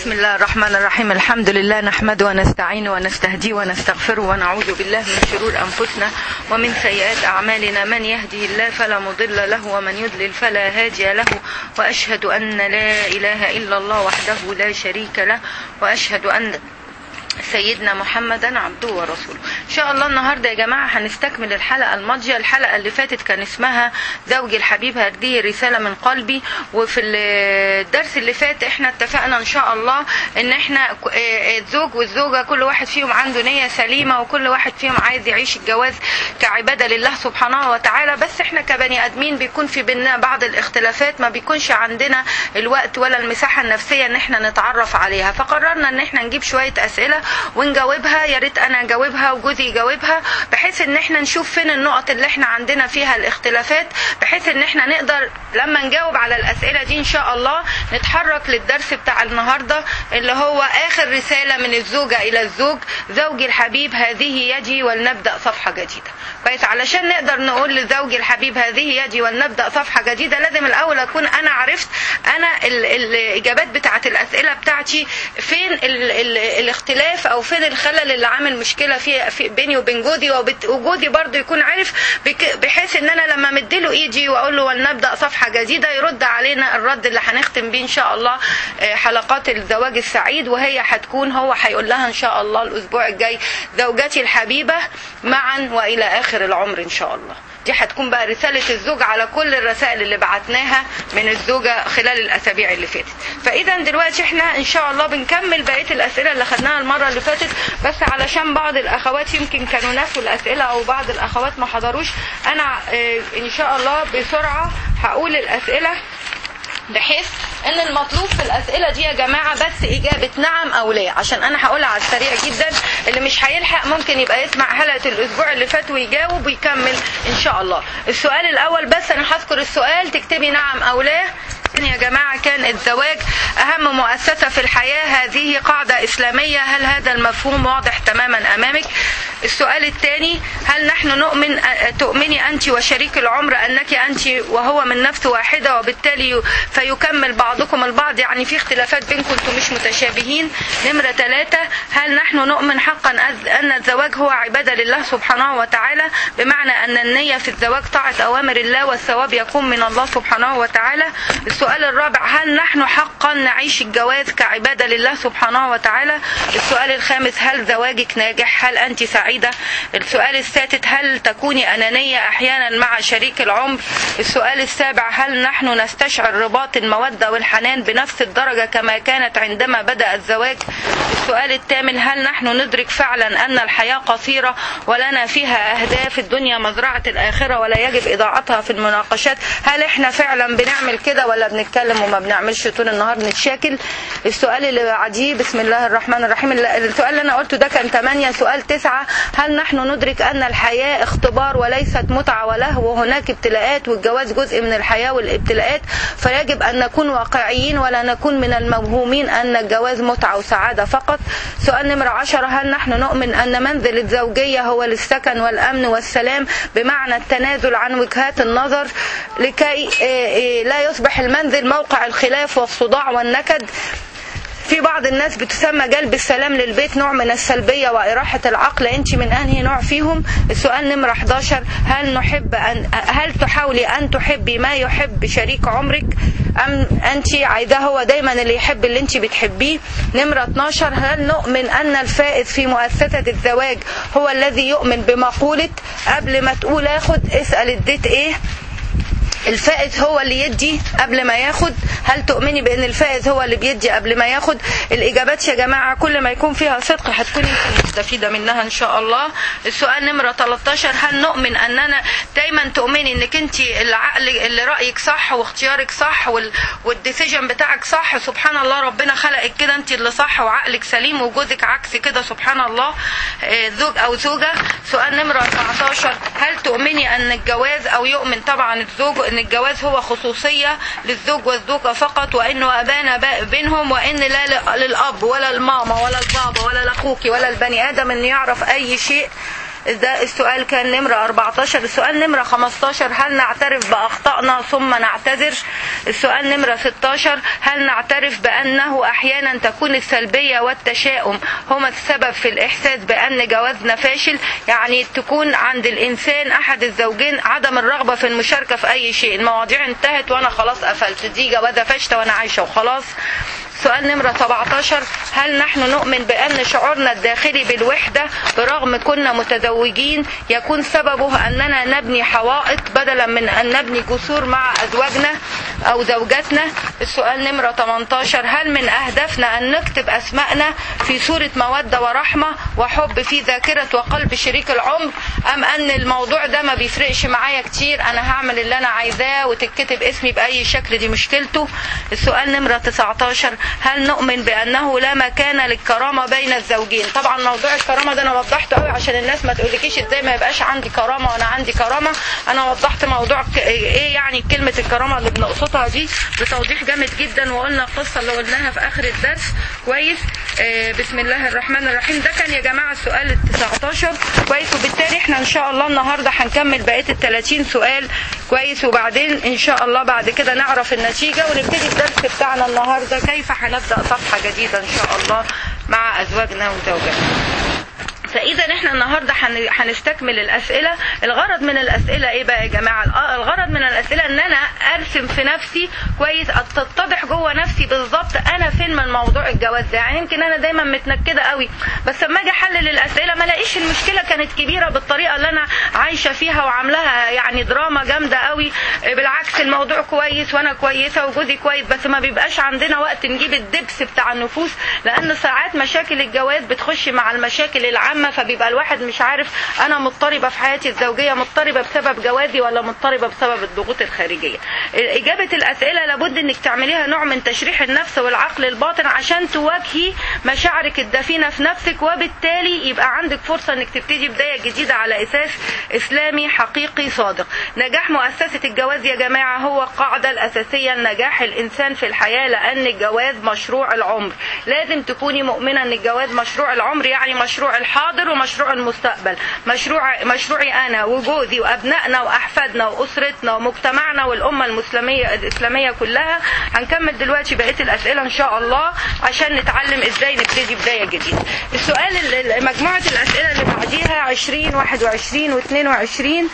بسم الله الرحمن الرحيم الحمد لله نحمده ونستعينه ونستهديه ونستغفره ونعوذ بالله من شرور أنفسنا ومن سيئات أعمالنا من يهده الله فلا مضل له ومن يضلل فلا هادي له وأشهد أن لا إله إلا الله وحده لا شريك له وأشهد أن سيدنا محمدا عبده ورسوله ان شاء الله النهارده يا جماعه هنستكمل الحلقه الماضيه الحلقه اللي فاتت كان اسمها زوجي الحبيب هذه رساله من قلبي وفي الدرس اللي فات احنا اتفقنا ان شاء الله ان احنا الزوج والزوجه كل واحد فيهم عنده نيه سليمه وكل واحد فيهم عايز يعيش الجواز كعباده لله سبحانه وتعالى بس احنا كبني ادمين بيكون في بيننا بعض الاختلافات ما بيكونش عندنا الوقت ولا المساحه النفسيه ان احنا نتعرف عليها فقررنا ان احنا نجيب شويه اسئله ونجاوبها يا ريت انا اجاوبها وجوزي يجاوبها بحيث ان احنا نشوف فين النقط اللي احنا عندنا فيها الاختلافات بحيث ان احنا نقدر لما نجاوب على الاسئله دي ان شاء الله نتحرك للدرس بتاع النهارده اللي هو اخر رساله من الزوجه الى الزوج زوجي الحبيب هذه يدي ولنبدا صفحه جديده كويس علشان نقدر نقول لزوجي الحبيب هذه يدي ولنبدا صفحه جديده لازم الاول اكون انا عرفت انا ال الاجابات بتاعه الاسئله بتاعتي فين ال ال الاختلاف او فين الخلل اللي عامل مشكله في, في بيني وبين جوزي وجوزي برضو يكون عارف بحيث ان انا لما مديله ايدي واقول له ولنبدا صفحه جديده يرد علينا الرد اللي هنختم بيه ان شاء الله حلقات الزواج السعيد وهي هتكون هو هيقول لها ان شاء الله الاسبوع الجاي زوجتي الحبيبه معا والى اخر العمر ان شاء الله دي هتكون بقى رسالة الزوج على كل الرسائل اللي بعتناها من الزوجة خلال الأسابيع اللي فاتت فإذا دلوقتي احنا إن شاء الله بنكمل بقية الأسئلة اللي خدناها المرة اللي فاتت بس علشان بعض الأخوات يمكن كانوا ناسوا الأسئلة أو بعض الأخوات ما حضروش أنا إن شاء الله بسرعة هقول الأسئلة بحيث ان المطلوب في الاسئله دي يا جماعه بس اجابه نعم او لا عشان انا هقولها على السريع جدا اللي مش هيلحق ممكن يبقى يسمع حلقه الاسبوع اللي فات ويجاوب ويكمل ان شاء الله السؤال الاول بس انا هذكر السؤال تكتبي نعم او لا يا جماعة كان الزواج أهم مؤسسة في الحياة هذه قاعدة إسلامية هل هذا المفهوم واضح تماما أمامك السؤال الثاني هل نحن نؤمن تؤمني أنت وشريك العمر أنك أنت وهو من نفس واحدة وبالتالي فيكمل بعضكم البعض يعني في اختلافات بينكم انتم مش متشابهين نمرة ثلاثة هل نحن نؤمن حقا أن الزواج هو عبادة لله سبحانه وتعالى بمعنى أن النية في الزواج طاعة أوامر الله والثواب يكون من الله سبحانه وتعالى السؤال الرابع هل نحن حقا نعيش الجواز كعبادة لله سبحانه وتعالى السؤال الخامس هل زواجك ناجح هل أنت سعيدة السؤال السادس هل تكوني أنانية أحيانا مع شريك العمر السؤال السابع هل نحن نستشعر رباط المودة والحنان بنفس الدرجة كما كانت عندما بدأ الزواج السؤال الثامن هل نحن ندرك فعلا أن الحياة قصيرة ولنا فيها أهداف الدنيا مزرعة الآخرة ولا يجب إضاعتها في المناقشات هل احنا فعلا بنعمل كده ولا بنتكلم وما بنعملش طول النهار نتشاكل السؤال اللي بعديه بسم الله الرحمن الرحيم السؤال اللي انا قلته ده كان 8 سؤال 9 هل نحن ندرك ان الحياه اختبار وليست متعه ولهو وهناك ابتلاءات والجواز جزء من الحياه والابتلاءات فيجب ان نكون واقعيين ولا نكون من الموهومين ان الجواز متعه وسعاده فقط سؤال نمرة 10 هل نحن نؤمن ان منزل الزوجيه هو للسكن والامن والسلام بمعنى التنازل عن وجهات النظر لكي لا يصبح المنزل موقع الخلاف والصداع والنكد في بعض الناس بتسمى جلب السلام للبيت نوع من السلبية وإراحة العقل أنت من أنهي نوع فيهم السؤال نمرة 11 هل نحب أن هل تحاولي أن تحبي ما يحب شريك عمرك أم أنت عايزاه هو دايما اللي يحب اللي أنت بتحبيه نمرة 12 هل نؤمن أن الفائز في مؤسسة الزواج هو الذي يؤمن بمقولة قبل ما تقول اخد اسأل اديت ايه الفائز هو اللي يدي قبل ما ياخد هل تؤمني بان الفائز هو اللي بيدي قبل ما ياخد الاجابات يا جماعه كل ما يكون فيها صدق هتكوني مستفيده منها ان شاء الله السؤال نمره 13 هل نؤمن اننا دايما تؤمني انك انت العقل اللي رايك صح واختيارك صح والديسيجن بتاعك صح سبحان الله ربنا خلقك كده انت اللي صح وعقلك سليم وجوزك عكس كده سبحان الله زوج او زوجه سؤال نمره 14 هل تؤمني ان الجواز او يؤمن طبعا الزوج ان الجواز هو خصوصيه للزوج والزوجه فقط وانه ابان بينهم وان لا للاب ولا الماما ولا البابا ولا لاخوك ولا البني ادم انه يعرف اي شيء ده السؤال كان نمرة 14 السؤال نمرة 15 هل نعترف بأخطائنا ثم نعتذر السؤال نمرة 16 هل نعترف بأنه أحيانا تكون السلبية والتشاؤم هما السبب في الإحساس بأن جوازنا فاشل يعني تكون عند الإنسان أحد الزوجين عدم الرغبة في المشاركة في أي شيء المواضيع انتهت وأنا خلاص قفلت دي جوازة فاشلة وأنا عايشة وخلاص سؤال نمرة 17 هل نحن نؤمن بأن شعورنا الداخلي بالوحدة برغم كنا متزوجين يكون سببه أننا نبني حوائط بدلا من أن نبني جسور مع أزواجنا أو زوجاتنا السؤال نمرة 18 هل من أهدافنا أن نكتب أسماءنا في صورة مودة ورحمة وحب في ذاكرة وقلب شريك العمر أم أن الموضوع ده ما بيفرقش معايا كتير أنا هعمل اللي أنا عايزاه وتتكتب اسمي بأي شكل دي مشكلته السؤال نمرة 19 هل نؤمن بأنه لا مكان للكرامة بين الزوجين طبعا موضوع الكرامة ده أنا وضحته قوي عشان الناس ما تقولكيش ازاي ما يبقاش عندي كرامة وأنا عندي كرامة أنا وضحت موضوع ك- إيه يعني كلمة الكرامة اللي بنقصدها دي بتوضيح جامد جدا وقلنا القصة اللي قلناها في آخر الدرس كويس آه بسم الله الرحمن الرحيم ده كان يا جماعة السؤال ال 19 كويس وبالتالي احنا إن شاء الله النهاردة هنكمل بقية ال 30 سؤال كويس وبعدين إن شاء الله بعد كده نعرف النتيجة ونبتدي الدرس بتاعنا النهاردة كيف هنبدأ صفحة جديدة إن شاء الله مع أزواجنا وزوجاتنا فاذا احنا النهارده هن- هنستكمل الاسئله الغرض من الاسئله ايه بقى يا جماعه الأ- الغرض من الاسئله ان انا ارسم في نفسي كويس تتضح جوه نفسي بالظبط انا فين من موضوع الجواز ده يعني يمكن انا دايما متنكده قوي بس لما اجي احلل الاسئله ما الاقيش المشكله كانت كبيره بالطريقه اللي انا عايشه فيها وعاملاها يعني دراما جامده قوي بالعكس الموضوع كويس وانا كويسه وجوزي كويس بس ما بيبقاش عندنا وقت نجيب الدبس بتاع النفوس لان ساعات مشاكل الجواز بتخش مع المشاكل العامه فبيبقى الواحد مش عارف انا مضطربه في حياتي الزوجيه مضطربه بسبب جوازي ولا مضطربه بسبب الضغوط الخارجيه اجابه الاسئله لابد انك تعمليها نوع من تشريح النفس والعقل الباطن عشان تواجهي مشاعرك الدفينه في نفسك وبالتالي يبقى عندك فرصه انك تبتدي بدايه جديده على اساس اسلامي حقيقي صادق نجاح مؤسسه الجواز يا جماعه هو القاعده الاساسيه لنجاح الانسان في الحياه لان الجواز مشروع العمر لازم تكوني مؤمنه ان الجواز مشروع العمر يعني مشروع الحاضر ومشروع المستقبل مشروع مشروعي انا وجوزي وابنائنا واحفادنا واسرتنا ومجتمعنا والامه المسلميه الاسلاميه كلها هنكمل دلوقتي بقيه الاسئله ان شاء الله عشان نتعلم ازاي نبتدي بدايه جديده السؤال ال- مجموعه الاسئله اللي بعديها 20 21 و22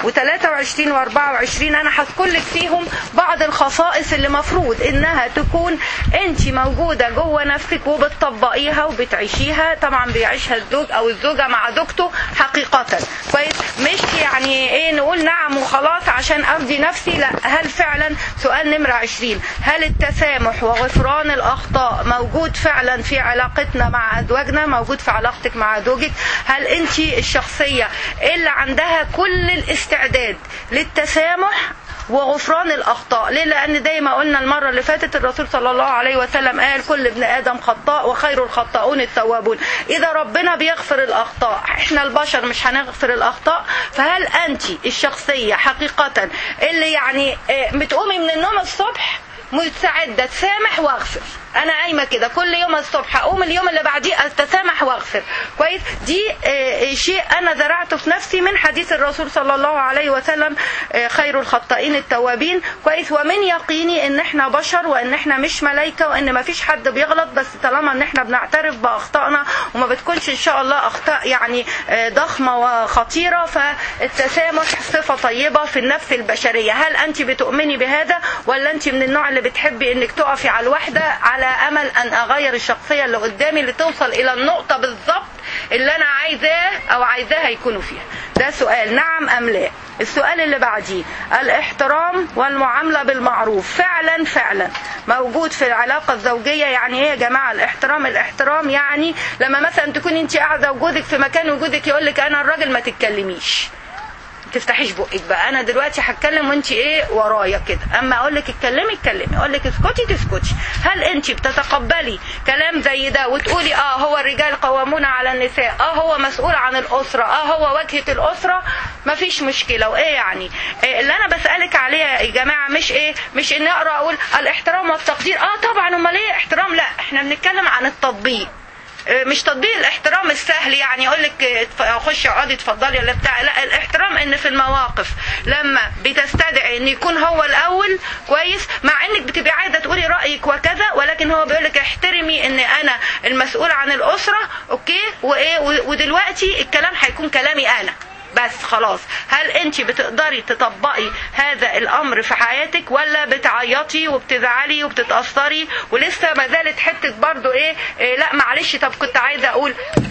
و23 و24 انا هذكر لك فيهم بعض الخصائص اللي مفروض انها تكون انت موجوده جوه نفسك وبتطبقيها وبتعيشيها طبعا بيعيشها الزوج او الزوجه مع زوجته حقيقه كويس مش يعني ايه نقول نعم وخلاص عشان ارضي نفسي لا هل فعلا سؤال نمره 20 هل التسامح وغفران الاخطاء موجود فعلا في علاقتنا مع ازواجنا موجود في علاقتك مع زوجك هل انت الشخصيه اللي عندها كل الاستعداد للتسامح وغفران الاخطاء ليه لان زي ما قلنا المره اللي فاتت الرسول صلى الله عليه وسلم قال كل ابن ادم خطاء وخير الخطاؤون التوابون اذا ربنا بيغفر الاخطاء احنا البشر مش هنغفر الاخطاء فهل انت الشخصيه حقيقه اللي يعني آه، بتقومي من النوم الصبح مستعده تسامح واغفر انا قايمه كده كل يوم الصبح اقوم اليوم اللي بعديه اتسامح واغفر كويس دي آه، شيء انا زرعته في نفسي من حديث الرسول صلى الله عليه وسلم آه، خير الخطائين التوابين كويس ومن يقيني ان احنا بشر وان احنا مش ملائكه وان ما فيش حد بيغلط بس طالما ان احنا بنعترف باخطائنا وما بتكونش ان شاء الله اخطاء يعني آه، ضخمه وخطيره فالتسامح صفه طيبه في النفس البشريه هل انت بتؤمني بهذا ولا انت من النوع اللي بتحبي انك تقفي على الوحده على امل ان اغير الشخصيه اللي قدامي لتوصل الى النقطه بالظبط اللي انا عايزاه او عايزاها يكونوا فيها ده سؤال نعم ام لا السؤال اللي بعديه الاحترام والمعامله بالمعروف فعلا فعلا موجود في العلاقه الزوجيه يعني ايه يا جماعه الاحترام الاحترام يعني لما مثلا تكوني انت قاعده وجودك في مكان وجودك يقول لك انا الراجل ما تتكلميش تفتحيش بقك بقى انا دلوقتي هتكلم وانت ايه ورايا كده اما اقول لك اتكلمي اتكلمي اقول لك اسكتي تسكتي هل انت بتتقبلي كلام زي ده وتقولي اه هو الرجال قوامون على النساء اه هو مسؤول عن الاسره اه هو واجهه الاسره مفيش مشكله وايه يعني إيه اللي انا بسالك عليه يا جماعه مش ايه مش اني اقرا اقول الاحترام والتقدير اه طبعا امال ايه احترام لا احنا بنتكلم عن التطبيق آه، مش تطبيق الاحترام السهل يعني يقول لك خش اقعدي اتفضلي ولا بتاع لا الاحترام ان في المواقف لما بتستدعي ان يكون هو الاول كويس مع انك بتبقي عايزه تقولي رايك وكذا ولكن هو بيقول لك احترمي ان انا المسؤول عن الاسره اوكي وايه و- ودلوقتي الكلام هيكون كلامي انا بس خلاص هل انت بتقدري تطبقي هذا الامر في حياتك ولا بتعيطي وبتزعلي وبتتاثري ولسه ما زالت حته برضو ايه, إيه لا معلش طب كنت عايزه اقول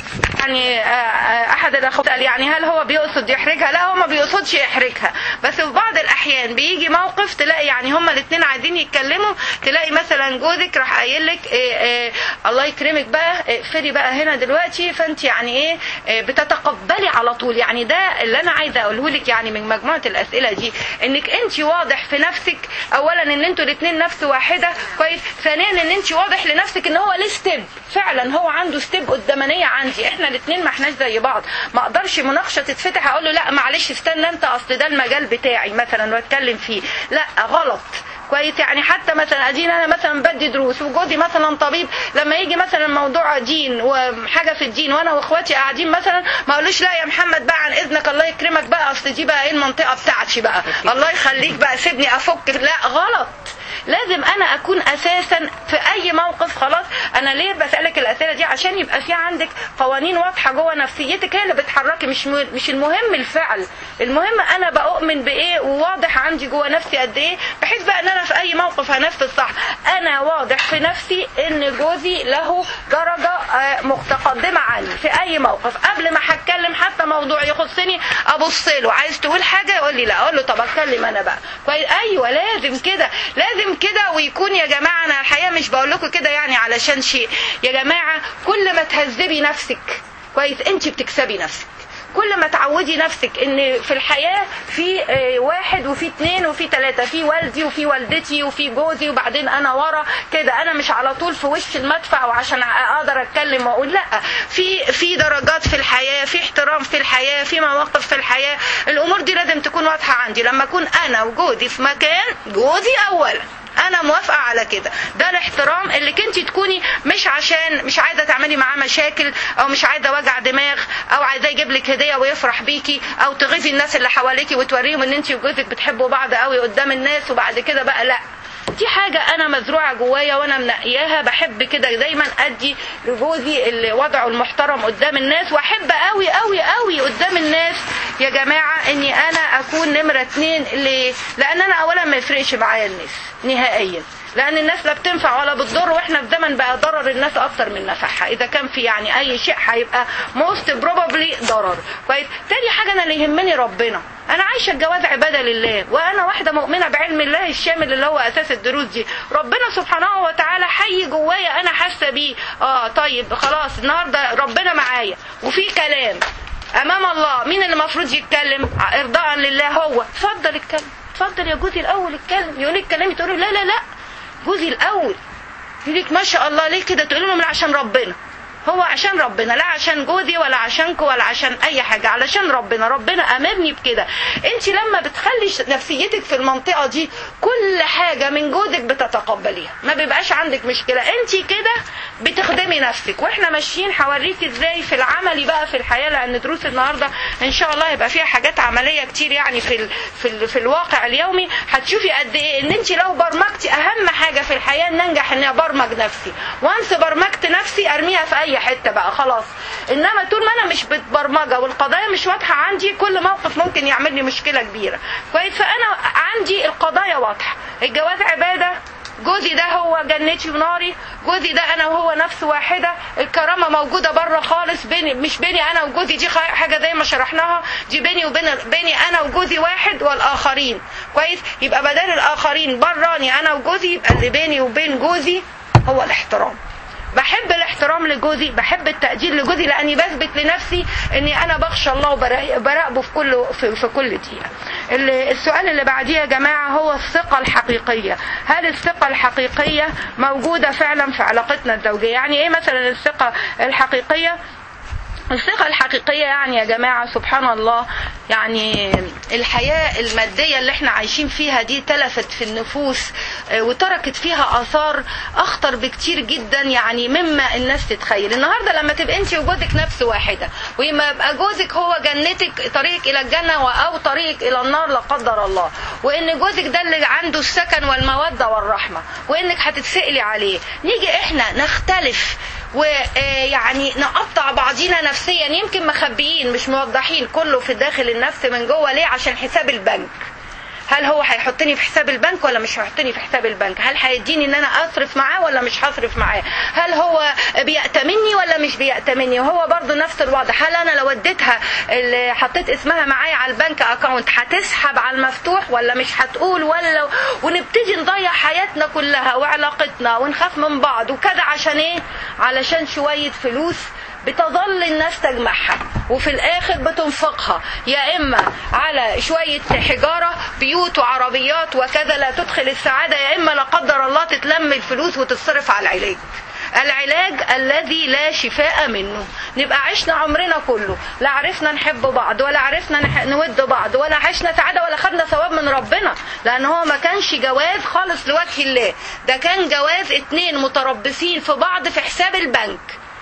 يعني آه، آه، احد الاخوات قال يعني هل هو بيقصد يحرجها لا هو ما بيقصدش يحرجها بس في بعض الاحيان بيجي موقف تلاقي يعني هما الاثنين عايزين يتكلموا تلاقي مثلا جوزك راح قايل لك إيه إيه الله يكرمك بقى اقفلي بقى هنا دلوقتي فانت يعني ايه إيه بتتقبلي على طول يعني ده اللي انا عايزه اقوله لك يعني من مجموعه الاسئله دي انك انت واضح في نفسك اولا ان انتوا الاثنين نفس واحده كويس ثانيا ان انت واضح لنفسك ان هو ليه ستيب فعلا هو عنده ستيب قدامانيه عندي احنا الاثنين ما احناش زي بعض ما اقدرش مناقشه تتفتح اقول له لا معلش استنى انت اصل ده المجال بتاعي مثلا واتكلم فيه لا غلط كويس يعني حتى مثلا ادين انا مثلا بدي دروس وجوزي مثلا طبيب لما يجي مثلا موضوع دين وحاجه في الدين وانا واخواتي قاعدين مثلا ما اقولوش لا يا محمد بقى عن اذنك الله يكرمك بقى اصل دي بقى ايه المنطقه بتاعتي بقى الله يخليك بقى سيبني افك لا غلط لازم انا اكون اساسا في اي موقف خلاص انا ليه بسالك الاسئله دي عشان يبقى في عندك قوانين واضحه جوه نفسيتك هي اللي بتحركي مش م- مش المهم الفعل المهم انا بؤمن بايه وواضح عندي جوه نفسي قد ايه بحيث بقى ان انا في اي موقف هنفذ صح انا واضح في نفسي ان جوزي له درجه آه، متقدمه عني في اي موقف قبل ما هتكلم حتى موضوع يخصني ابص له عايز تقول حاجه يقول لي لا اقول له طب اتكلم انا بقى كويس ايوه لازم كده لازم كده ويكون يا جماعه انا الحقيقه مش بقول لكم كده يعني علشان شيء يا جماعه كل ما تهذبي نفسك كويس انت بتكسبي نفسك كل ما تعودي نفسك ان في الحياه في آه، واحد وفي اتنين وفي تلاته في والدي وفي والدتي وفي جوزي وبعدين انا ورا كده انا مش على طول في وش المدفع وعشان اقدر اتكلم واقول لا في في درجات في الحياه في احترام في الحياه في مواقف في الحياه الامور دي لازم تكون واضحه عندي لما اكون انا وجوزي في مكان جوزي اولا انا موافقه على كده ده الاحترام اللي كنت تكوني مش عشان مش عايزه تعملي معاه مشاكل او مش عايزه وجع دماغ او عايزاه يجيب لك هديه ويفرح بيكي او تغيظي الناس اللي حواليكي وتوريهم ان انت وجوزك بتحبوا بعض قوي قدام الناس وبعد كده بقى لا دي حاجة أنا مزروعة جوايا وأنا منقياها بحب كده دايما أدي لجوزي اللي وضعه المحترم قدام الناس وأحب قوي قوي قوي قدام الناس يا جماعة إني أنا أكون نمرة اتنين ليه؟ لأن أنا أولا ما يفرقش معايا الناس نهائيا لان الناس لا بتنفع ولا بتضر واحنا في زمن بقى ضرر الناس اكتر من نفعها اذا كان في يعني اي شيء هيبقى موست بروبابلي ضرر كويس تاني حاجه انا اللي يهمني ربنا انا عايشه الجواز عباده لله وانا واحده مؤمنه بعلم الله الشامل اللي هو اساس الدروس دي ربنا سبحانه وتعالى حي جوايا انا حاسه بيه اه طيب خلاص النهارده ربنا معايا وفي كلام امام الله مين اللي المفروض يتكلم ارضاء لله هو اتفضل اتكلم اتفضل يا جوزي الاول اتكلم يقول لك كلامي تقول له لا لا لا جوزي الاول يقول لك ما شاء الله ليه كده تقول له من عشان ربنا هو عشان ربنا لا عشان جوزي ولا عشانكم ولا عشان اي حاجه علشان ربنا ربنا امرني بكده انت لما بتخلي نفسيتك في المنطقه دي كل حاجه من جوزك بتتقبليها ما بيبقاش عندك مشكله انت كده بتخدمي نفسك واحنا ماشيين هوريك ازاي في العملي بقى في الحياه لان دروس النهارده ان شاء الله هيبقى فيها حاجات عمليه كتير يعني في ال في ال في الواقع اليومي هتشوفي قد ايه ان انت لو برمجتي اهم حاجه في الحياه ان انجح اني ابرمج نفسي وانس برمجت نفسي ارميها في اي حته بقى خلاص انما طول ما انا مش متبرمجه والقضايا مش واضحه عندي كل موقف ممكن يعمل لي مشكله كبيره كويس فانا عندي القضايا واضحه الجواز عباده جوزي ده هو جنتي وناري جوزي ده انا وهو نفس واحده الكرامه موجوده بره خالص بيني مش بيني انا وجوزي دي حاجه زي ما شرحناها دي بيني وبين بيني انا وجوزي واحد والاخرين كويس يبقى بدل الاخرين براني انا وجوزي يبقى اللي بيني وبين جوزي هو الاحترام بحب الاحترام لجوزي بحب التقدير لجوزي لاني بثبت لنفسي اني انا بخشى الله وبراقبه في كل في, في كل دقيقه السؤال اللي بعديه يا جماعه هو الثقه الحقيقيه هل الثقه الحقيقيه موجوده فعلا في علاقتنا الزوجيه يعني ايه مثلا الثقه الحقيقيه الثقة الحقيقية يعني يا جماعة سبحان الله يعني الحياة المادية اللي احنا عايشين فيها دي تلفت في النفوس آه، وتركت فيها اثار اخطر بكتير جدا يعني مما الناس تتخيل النهارده لما تبقى انت وجوزك نفس واحده ويما يبقى جوزك هو جنتك طريق الى الجنه او طريق الى النار لا قدر الله وان جوزك ده اللي عنده السكن والموده والرحمه وانك هتتسالي عليه نيجي احنا نختلف ويعني نقطع بعضينا نفسيا يمكن مخبيين مش موضحين كله في داخل النفس من جوه ليه عشان حساب البنك هل هو هيحطني في حساب البنك ولا مش هيحطني في حساب البنك هل هيديني ان انا اصرف معاه ولا مش هصرف معاه هل هو بيأتمني ولا مش بيأتمني وهو برضو نفس الوضع هل انا لو اديتها اللي حطيت اسمها معايا على البنك اكاونت هتسحب على المفتوح ولا مش هتقول ولا ونبتدي نضيع حياتنا كلها وعلاقتنا ونخاف من بعض وكذا عشان ايه علشان شوية فلوس بتظل الناس تجمعها وفي الاخر بتنفقها يا اما على شويه حجاره بيوت وعربيات وكذا لا تدخل السعاده يا اما لا قدر الله تتلم الفلوس وتتصرف على العلاج العلاج الذي لا شفاء منه نبقى عشنا عمرنا كله لا عرفنا نحب بعض ولا عرفنا نح- نود بعض ولا عشنا سعادة ولا خدنا ثواب من ربنا لأن هو ما كانش جواز خالص لوجه الله ده كان جواز اتنين متربصين في بعض في حساب البنك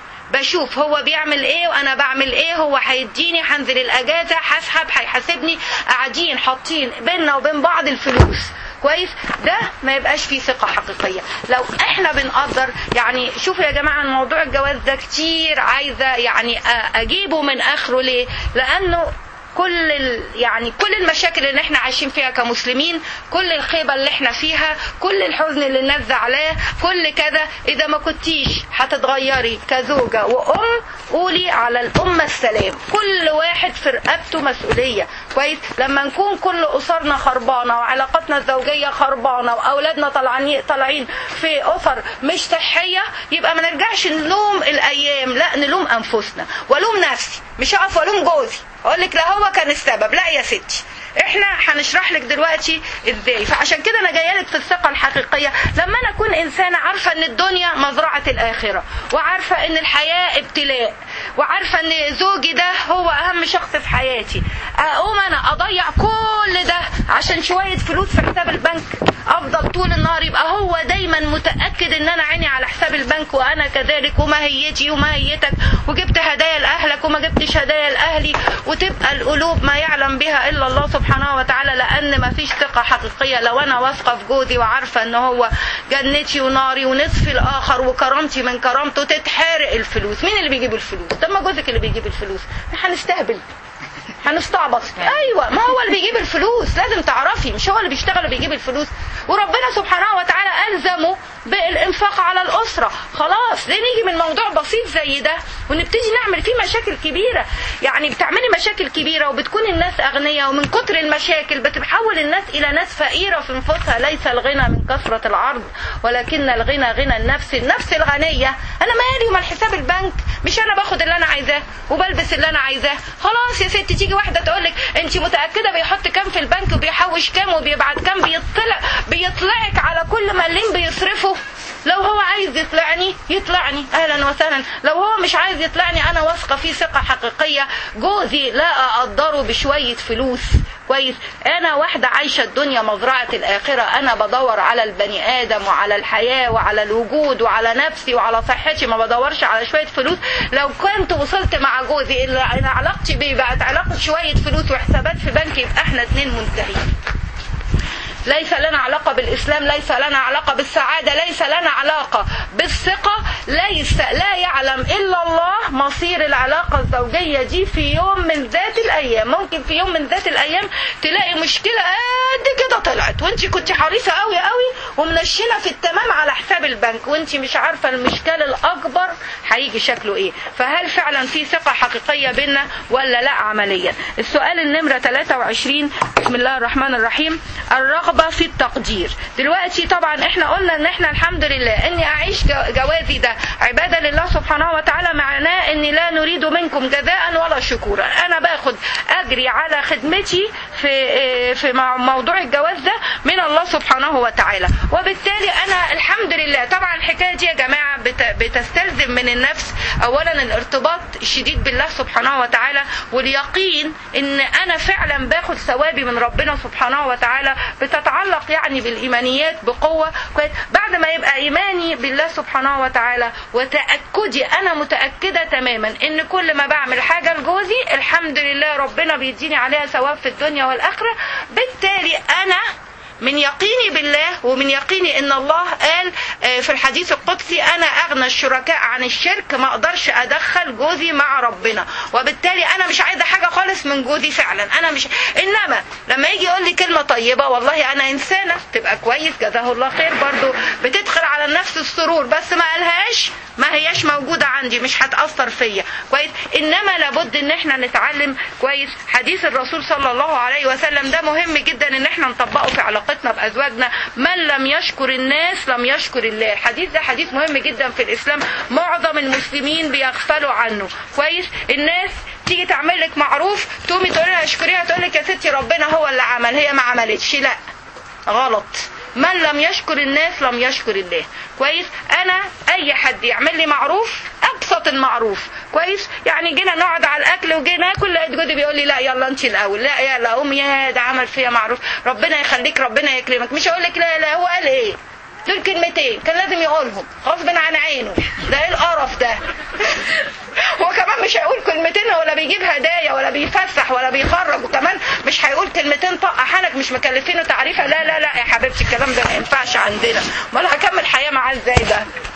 بشوف هو بيعمل ايه وانا بعمل ايه هو هيديني هنزل الاجازه هسحب هيحاسبني قاعدين حاطين بيننا وبين بعض الفلوس كويس ده ما يبقاش فيه ثقه حقيقيه لو احنا بنقدر يعني شوفوا يا جماعه موضوع الجواز ده كتير عايزه يعني أ- اجيبه من اخره ليه لانه كل ال... يعني كل المشاكل اللي احنا عايشين فيها كمسلمين كل الخيبة اللي احنا فيها كل الحزن اللي الناس زعلاه كل كذا اذا ما كنتيش هتتغيري كزوجة وام قولي على الامة السلام كل واحد في رقبته مسؤولية كويس لما نكون كل اسرنا خربانة وعلاقاتنا الزوجية خربانة واولادنا طالعين طالعين في اسر مش صحية يبقى ما نرجعش نلوم الايام لا نلوم انفسنا والوم نفسي مش هقف والوم جوزي اقول لك لا هو كان السبب لا يا ستي احنا هنشرح لك دلوقتي ازاي فعشان كده انا جايه لك في الثقه الحقيقيه لما انا اكون انسانه عارفه ان الدنيا مزرعه الاخره وعارفه ان الحياه ابتلاء وعارفه ان زوجي ده هو اهم شخص في حياتي اقوم انا اضيع كل ده عشان شويه فلوس في حساب البنك افضل طول النهار يبقى هو دايما متاكد ان انا عيني على حساب البنك وانا كذلك وماهيتي وماهيتك وجبت هدايا لاهلك وما جبتش هدايا لاهلي وتبقى القلوب ما يعلم بها الا الله سبحانه وتعالى لان ما فيش ثقه حقيقيه لو انا واثقه في جوزي وعارفه ان هو جنتي وناري ونصفي الاخر وكرامتي من كرامته تتحرق الفلوس مين اللي بيجيب الفلوس طب ما جوزك اللي بيجيب الفلوس هنستهبل هنستعبط ايوه ما هو اللي بيجيب الفلوس لازم تعرفي مش هو اللي بيشتغل وبيجيب الفلوس وربنا سبحانه وتعالى الزمه بالانفاق على الاسره خلاص ليه نيجي من موضوع بسيط زي ده ونبتدي نعمل فيه مشاكل كبيره يعني بتعملي مشاكل كبيره وبتكون الناس اغنياء ومن كتر المشاكل بتحول الناس الى ناس فقيره في انفسها ليس الغنى من كثره العرض ولكن الغنى غنى النفس النفس الغنيه انا مالي ومال حساب البنك مش انا باخد اللي انا عايزاه وبلبس اللي انا عايزاه خلاص يا ستي تيجي واحده تقول لك انت متاكده بيحط كام في البنك وبيحوش كام وبيبعت كام بيطلع بيطلعك على كل مليم بيصرفه لو هو عايز يطلعني يطلعني اهلا وسهلا لو هو مش عايز يطلعني انا واثقه فيه ثقه حقيقيه جوزي لا اقدره بشويه فلوس كويس انا واحده عايشه الدنيا مزرعه الاخره انا بدور على البني ادم وعلى الحياه وعلى الوجود وعلى نفسي وعلى صحتي ما بدورش على شويه فلوس لو كنت وصلت مع جوزي اللي أنا علاقتي بيه بقت علاقه شويه فلوس وحسابات في بنك يبقى احنا اتنين منتهين ليس لنا علاقة بالإسلام ليس لنا علاقة بالسعادة ليس لنا علاقة بالثقة ليس لا يعلم إلا الله مصير العلاقة الزوجية دي في يوم من ذات الأيام ممكن في يوم من ذات الأيام تلاقي مشكلة قد كده طلعت وانت كنت حريصة قوي قوي ومنشنة في التمام على حساب البنك وانت مش عارفة المشكلة الأكبر هيجي شكله ايه فهل فعلا في ثقة حقيقية بينا ولا لا عمليا السؤال النمرة 23 بسم الله الرحمن الرحيم الرغبة في التقدير دلوقتي طبعا احنا قلنا ان احنا الحمد لله اني اعيش جو- جوازي ده عبادة لله سبحانه وتعالى معناه اني لا نريد منكم جزاء ولا شكورا انا باخد اجري على خدمتي في في موضوع الجواز ده من الله سبحانه وتعالى وبالتالي انا الحمد لله طبعا الحكايه دي يا جماعه بتستلزم من النفس اولا الارتباط الشديد بالله سبحانه وتعالى واليقين ان انا فعلا باخد ثوابي من ربنا سبحانه وتعالى بتتعلق يعني بالايمانيات بقوه بعد ما يبقى ايماني بالله سبحانه وتعالى وتاكدي انا متاكده تماما ان كل ما بعمل حاجه لجوزي الحمد لله ربنا بيديني عليها ثواب في الدنيا والاخره بالتالي انا من يقيني بالله ومن يقيني ان الله قال في الحديث القدسي انا اغنى الشركاء عن الشرك ما اقدرش ادخل جوزي مع ربنا وبالتالي انا مش عايزه حاجه خالص من جوزي فعلا انا مش انما لما يجي يقول لي كلمه طيبه والله انا انسانه تبقى كويس جزاه الله خير برضو بتدخل على النفس السرور بس ما قالهاش ما هياش موجوده عندي مش هتاثر فيا كويس انما لابد ان احنا نتعلم كويس حديث الرسول صلى الله عليه وسلم ده مهم جدا ان احنا نطبقه في علاقتنا بازواجنا من لم يشكر الناس لم يشكر الله الحديث ده حديث مهم جدا في الاسلام معظم المسلمين بيغفلوا عنه كويس الناس تيجي تعمل لك معروف تقومي تقولي لها اشكريها تقول لك يا ستي ربنا هو اللي عمل هي ما عملتش لا غلط من لم يشكر الناس لم يشكر الله كويس انا اي حد يعمل لي معروف ابسط المعروف كويس يعني جينا نقعد على الاكل وجينا ناكل لقيت جوزي بيقول لي لا يلا انت الاول لا يلا قوم يا ده عمل فيا معروف ربنا يخليك ربنا يكرمك مش هقول لك لا لا هو قال ايه دول كلمتين كان لازم يقولهم غصب عن عينه ده ايه القرف ده هو كمان مش هيقول كلمتين ولا بيجيب هدايا ولا بيفسح ولا بيخرج وكمان مش هيقول كلمتين طق حنك مش مكلفينه تعريفه لا لا لا يا حبيبتي الكلام ده ما ينفعش عندنا امال هكمل حياه معاه ازاي ده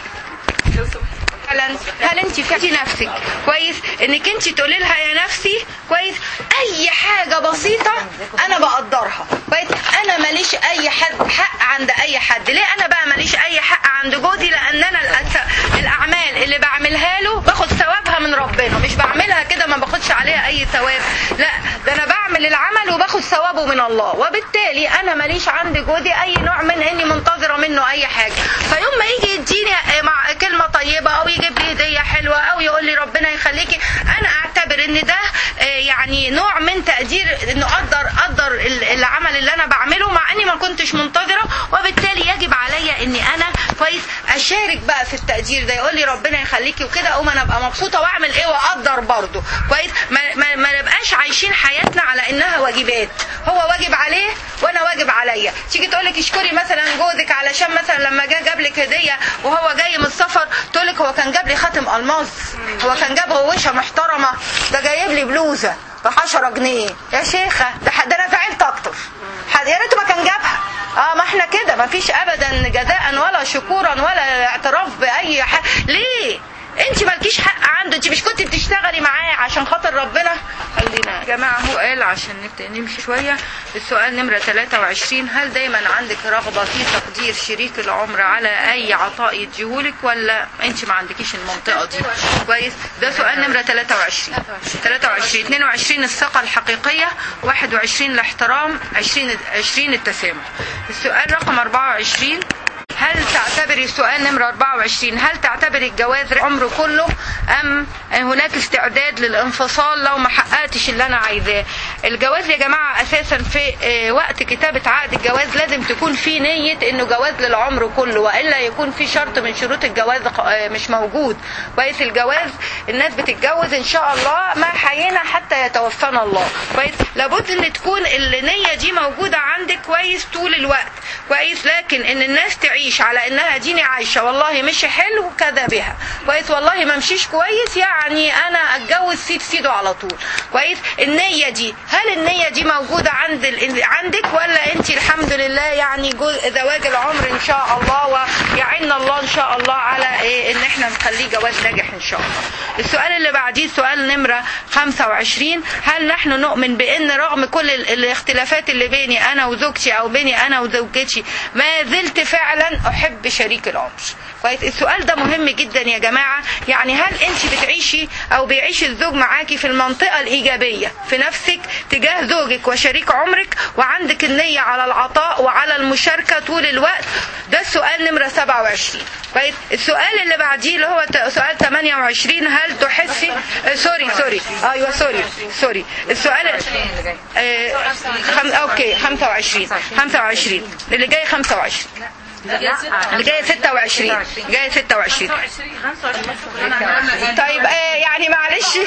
فعلا هل انت فاتي نفسك كويس انك انت تقولي لها يا نفسي كويس اي حاجه بسيطه انا بقدرها كويس انا ماليش اي حد حق عند اي حد ليه انا بقى ماليش اي حق عند جوزي لان انا الاعمال اللي بعملها له باخد ثوابها من ربنا مش بعملها كده ما باخدش عليها اي ثواب لا ده انا بعمل العمل وباخد ثوابه من الله وبالتالي انا ماليش عند جوزي اي نوع من اني منتظره منه اي حاجه فيوم ما يجي يديني مع كلمه طيبه او يجيب لي هديه حلوه او يقول لي ربنا يخليكي انا اعتبر ان ده يعني نوع من تقدير انه قدر قدر العمل اللي انا بعمله مع اني ما كنتش منتظره وبالتالي يجب عليا اني انا كويس اشارك بقى في التقدير ده يقول لي ربنا يخليكي وكده اقوم انا ابقى مبسوطه واعمل ايه واقدر برضه كويس ما, ما, ما نبقاش عايشين حياتنا على انها واجبات هو واجب عليه وانا واجب عليا تيجي تقول لك اشكري مثلا جوزك علشان مثلا لما جه جاب لك هديه وهو جاي من السفر تقول لك هو كان جاب لي خاتم الماظ هو كان جاب غوشه محترمه ده جايب لي بلوزه ب 10 جنيه يا شيخه ده ده انا زعلت اكتر يا ريت ما كان جابها اه ما احنا كده ما فيش ابدا جزاء ولا شكورا ولا اعتراف باي حاجه ليه انت مالكيش حق عنده انت مش كنت بتشتغلي معاه عشان خاطر ربنا خلينا يا جماعه هو قال عشان نبدا نمشي شويه السؤال نمره 23 هل دايما عندك رغبه في تقدير شريك العمر على اي عطاء يديهولك ولا انت ما عندكيش المنطقه دي كويس ده سؤال نمره 23 23 22 الثقه الحقيقيه 21 الاحترام 20 20 التسامح السؤال رقم 24 هل تعتبري السؤال نمرة 24 هل تعتبري الجواز عمره كله أم هناك استعداد للانفصال لو ما حققتش اللي أنا عايزاه الجواز يا جماعة أساسا في وقت كتابة عقد الجواز لازم تكون في نية إنه جواز للعمر كله وإلا يكون في شرط من شروط الجواز مش موجود كويس الجواز الناس بتتجوز إن شاء الله ما حيينا حتى يتوفانا الله كويس لابد إن تكون النية دي موجودة عندك كويس طول الوقت كويس لكن إن الناس تعيش تعيش على انها ديني عايشه والله مش حلو كذا بها كويس والله ما مشيش كويس يعني انا اتجوز سيد سيده على طول كويس النيه دي هل النيه دي موجوده عند ال... عندك ولا انت الحمد لله يعني زواج العمر ان شاء الله ويعيننا الله ان شاء الله على إيه ان احنا نخليه جواز ناجح ان شاء الله السؤال اللي بعديه سؤال نمره 25 هل نحن نؤمن بان رغم كل الاختلافات اللي بيني انا وزوجتي او بيني انا وزوجتي ما زلت فعلا احب شريك العمر كويس السؤال ده مهم جدا يا جماعه يعني هل انت بتعيشي او بيعيش الزوج معاكي في المنطقه الايجابيه في نفسك تجاه زوجك وشريك عمرك وعندك النيه على العطاء وعلى المشاركه طول الوقت ده السؤال نمره 27 كويس السؤال اللي بعديه اللي هو ت- سؤال 28 هل تحسي آه، سوري سوري ايوه سوري سوري السؤال آه، خم... اوكي 25 25 اللي جاي 25 اللي جاي 26 جاي 26 طيب آه يعني معلش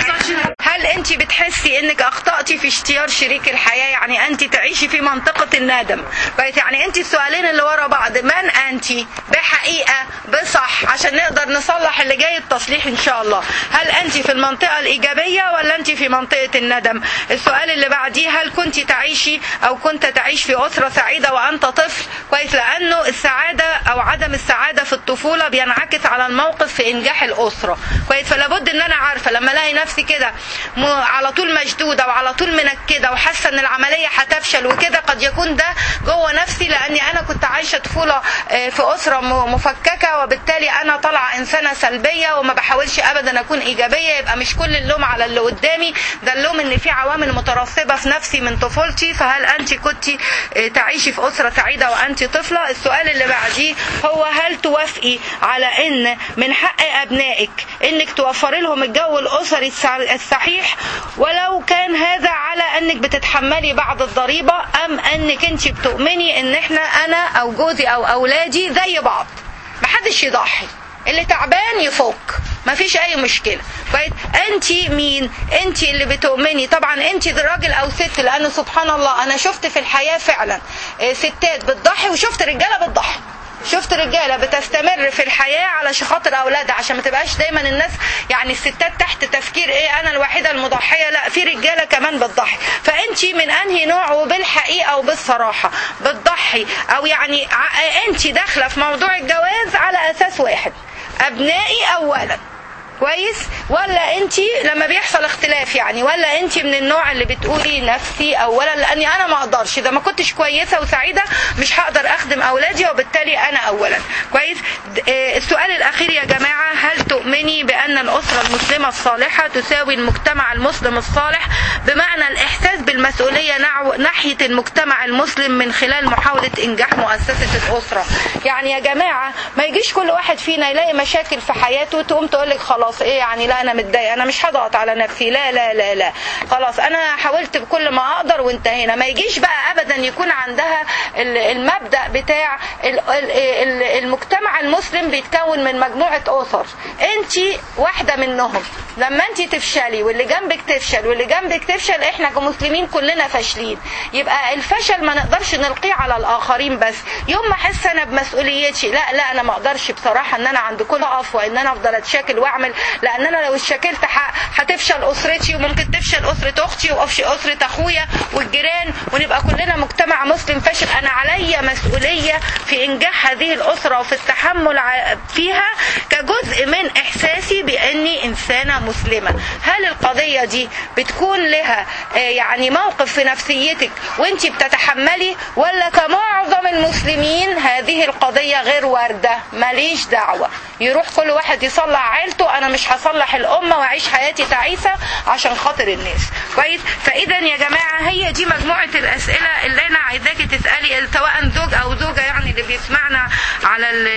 هل انت بتحسي انك اخطأتي في اشتيار شريك الحياة يعني انت تعيشي في منطقة الندم كويس يعني انت السؤالين اللي ورا بعض من انت بحقيقة بصح عشان نقدر نصلح اللي جاي التصليح ان شاء الله هل انت في المنطقة الايجابية ولا انت في منطقة الندم السؤال اللي بعديه هل كنت تعيشي او كنت تعيش في اسرة سعيدة وانت طفل كويس لانه السعادة او عدم السعادة في الطفولة بينعكس على الموقف في انجاح الاسرة كويس فلا بد ان انا عارفة لما الاقي نفسي كده م- على طول مشدودة وعلى طول منكدة وحاسة ان العملية هتفشل وكده قد يكون ده جوه نفسي لاني انا كنت عايشة طفولة آه، في اسرة م- مفككة وبالتالي انا طالعة انسانة سلبية وما بحاولش ابدا اكون ايجابية يبقى مش كل اللوم على اللي قدامي ده اللوم ان في عوامل مترسبة في نفسي من طفولتي فهل انت كنت آه، تعيشي في اسرة سعيدة وانت طفلة السؤال اللي بعديه هو هل توافقي على ان من حق ابنائك انك توفري لهم الجو الاسري السع- الصحيح ولو كان هذا على انك بتتحملي بعض الضريبة ام انك انت بتؤمني ان احنا انا او جوزي او اولادي زي بعض محدش يضحي اللي تعبان يفك مفيش اي مشكله كويس انت مين انت اللي بتؤمني طبعا انت راجل او ست لان سبحان الله انا شفت في الحياه فعلا آه، ستات بتضحي وشفت رجاله بتضحي شفت رجاله بتستمر في الحياه على خاطر اولادها عشان ما تبقاش دايما الناس يعني الستات تحت تفكير ايه انا الوحيده المضحيه لا في رجاله كمان بتضحي فانت من انهي نوع وبالحقيقه وبالصراحه بتضحي او يعني ع- انت داخله في موضوع الجواز على اساس واحد ابنائي اولا كويس ولا انت لما بيحصل اختلاف يعني ولا انت من النوع اللي بتقولي نفسي اولا لاني انا ما اقدرش اذا ما كنتش كويسه وسعيده مش هقدر اخدم اولادي وبالتالي انا اولا كويس د- اه، السؤال الاخير يا جماعه هل تؤمني بان الاسره المسلمه الصالحه تساوي المجتمع المسلم الصالح بمعنى الاحساس بالمسؤوليه نعو- ناحيه المجتمع المسلم من خلال محاوله انجاح مؤسسه الاسره يعني يا جماعه ما يجيش كل واحد فينا يلاقي مشاكل في حياته تقوم تقول لك خلاص ايه يعني لا انا متضايقه انا مش هضغط على نفسي لا لا لا لا خلاص انا حاولت بكل ما اقدر وانتهينا ما يجيش بقى ابدا يكون عندها ال- المبدا بتاع ال- ال- ال- المجتمع المسلم بيتكون من مجموعه اسر انت واحده منهم لما انت تفشلي واللي جنبك تفشل واللي جنبك تفشل احنا كمسلمين كلنا فاشلين يبقى الفشل ما نقدرش نلقيه على الاخرين بس يوم ما احس انا بمسؤوليتي لا لا انا ما اقدرش بصراحه ان انا عند كل اقف وان انا افضل اتشاكل واعمل لان انا لو اتشاكلت ح- هتفشل اسرتي وممكن تفشل اسره اختي واسره اخويا والجيران ونبقى كلنا مجتمع مسلم فاشل انا عليا مسؤوليه في انجاح هذه الاسره وفي التحمل ع- فيها كجزء من احساسي باني انسانه مسلمه هل القضيه دي بتكون لها آه، يعني موقف في نفسيتك وانت بتتحملي ولا كمعظم المسلمين هذه القضيه غير وارده ماليش دعوه يروح كل واحد يصلح عيلته انا مش هصلح الامه واعيش حياتي تعيسه عشان خاطر الناس كويس فاذا يا جماعه هي دي مجموعه الاسئله اللي انا عايزاكي تسالي سواء زوج او زوجه يعني اللي بيسمعنا على ال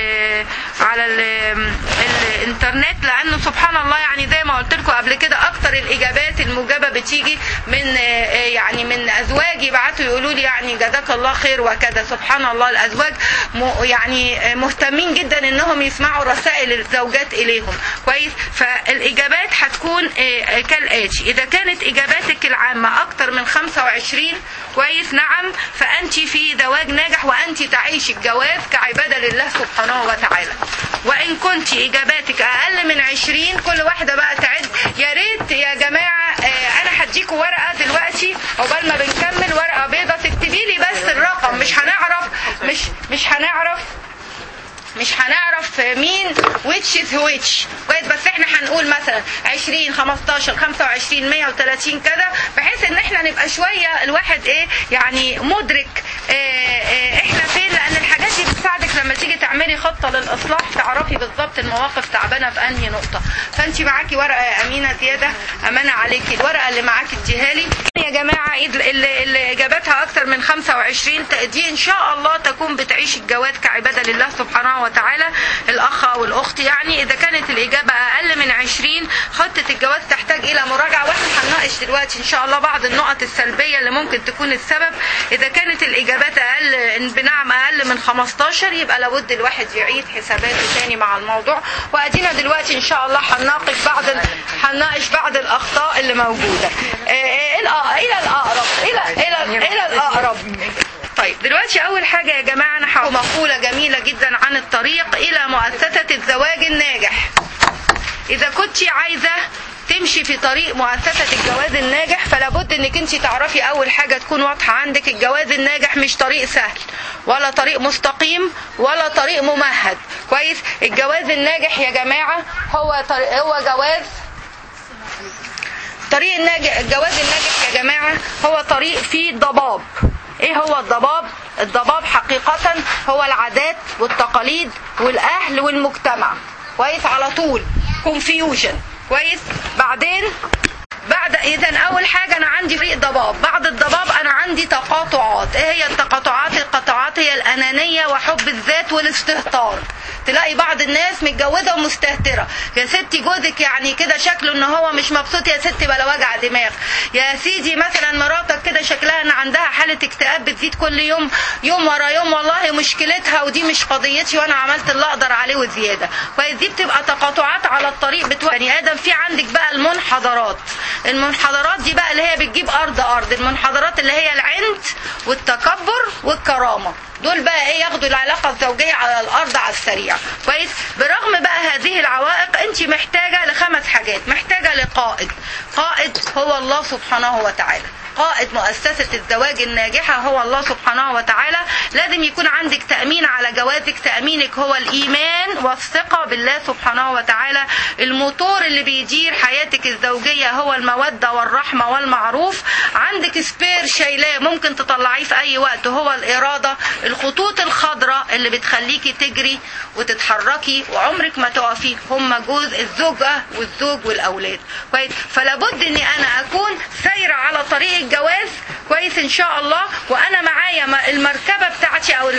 على ال الانترنت لانه سبحان الله يعني زي ما قلت لكم قبل كده اكتر الاجابات الموجبه بتيجي من آه، يعني من ازواج يبعتوا يقولوا لي يعني جزاك الله خير وكذا سبحان الله الازواج م- يعني آه، مهتمين جدا انهم يسمعوا رسائل الزوجات اليهم كويس فالاجابات هتكون آه، آه، كالاتي اذا كانت اجاباتك العامه اكتر من 25 كويس نعم فانت في زواج ناجح وانت تعيش الجواز كعباده لله سبحانه وتعالى وان كنت اجاباتك اقل من 20 كل واحده بقى تعد يا ريت يا جماعه آه، انا هديكوا ورقه دلوقتي عقبال ما بنكمل ورقه بيضه تكتبي لي بس الرقم مش هنعرف مش مش هنعرف مش هنعرف مين which is which كويس بس احنا هنقول مثلا 20 15 25 130 كذا بحيث ان احنا نبقى شويه الواحد ايه يعني مدرك اه اه احنا فين لان الحاجات دي يساعدك لما تيجي تعملي خطه للاصلاح تعرفي بالظبط المواقف تعبانه في انهي نقطه فانت معاكي ورقه يا امينه زياده امانه عليكي الورقه اللي معاكي اديها لي يا جماعه اللي, اللي اجابتها اكثر من 25 دي ان شاء الله تكون بتعيش الجواز كعباده لله سبحانه وتعالى الاخ او الاخت يعني اذا كانت الاجابه اقل من 20 خطه الجواز تحتاج الى مراجعه واحنا هنناقش دلوقتي ان شاء الله بعض النقط السلبيه اللي ممكن تكون السبب اذا كانت الاجابات اقل بنعم اقل من 15 يبقى لابد الواحد يعيد حساباته تاني مع الموضوع وادينا دلوقتي ان شاء الله هنناقش بعض هنناقش بعض الاخطاء اللي موجوده الى الاقرب الى الى الى الاقرب طيب دلوقتي اول حاجه يا جماعه انا هقول مقوله جميله جدا عن الطريق الى مؤسسه الزواج الناجح اذا كنت عايزه تمشي في طريق مؤسسة الجواز الناجح فلابد انك انت تعرفي اول حاجة تكون واضحة عندك الجواز الناجح مش طريق سهل ولا طريق مستقيم ولا طريق ممهد كويس الجواز الناجح يا جماعة هو طريق هو جواز طريق الناجح الجواز الناجح يا جماعة هو طريق فيه ضباب ايه هو الضباب الضباب حقيقة هو العادات والتقاليد والاهل والمجتمع كويس على طول confusion كويس بعدين بعد اذا اول حاجه انا عندي فريق ضباب بعد الضباب انا عندي تقاطعات ايه هي التقاطعات القطاعات هي الانانيه وحب الذات والاستهتار تلاقي بعض الناس متجوزه ومستهتره يا ستي جوزك يعني كده شكله ان هو مش مبسوط يا ستي بلا وجع دماغ يا سيدي مثلا مراتك كده شكلها ان عندها حاله اكتئاب بتزيد كل يوم يوم ورا يوم والله مشكلتها ودي مش قضيتي وانا عملت اللي اقدر عليه وزياده كويس دي بتبقى تقاطعات على الطريق بتوع بني ادم في عندك بقى المنحدرات المنحدرات دي بقى اللي هي بتجيب ارض ارض المنحدرات اللي هي العند والتكبر والكرامه دول بقى ايه ياخدوا العلاقه الزوجيه على الارض على السريع كويس برغم بقى هذه العوائق انت محتاجه لخمس حاجات محتاجه لقائد قائد هو الله سبحانه وتعالى قائد مؤسسة الزواج الناجحة هو الله سبحانه وتعالى لازم يكون عندك تأمين على جوازك تأمينك هو الإيمان والثقة بالله سبحانه وتعالى الموتور اللي بيدير حياتك الزوجية هو المودة والرحمة والمعروف عندك سبير شايلاه ممكن تطلعيه في أي وقت هو الإرادة الخطوط الخضراء اللي بتخليكي تجري وتتحركي وعمرك ما تقفي هم جوز الزوجة والزوج والأولاد كويس فلا بد إني أنا أكون سايرة على طريق الجواز كويس ان شاء الله وانا معايا المركبه بتاعتي او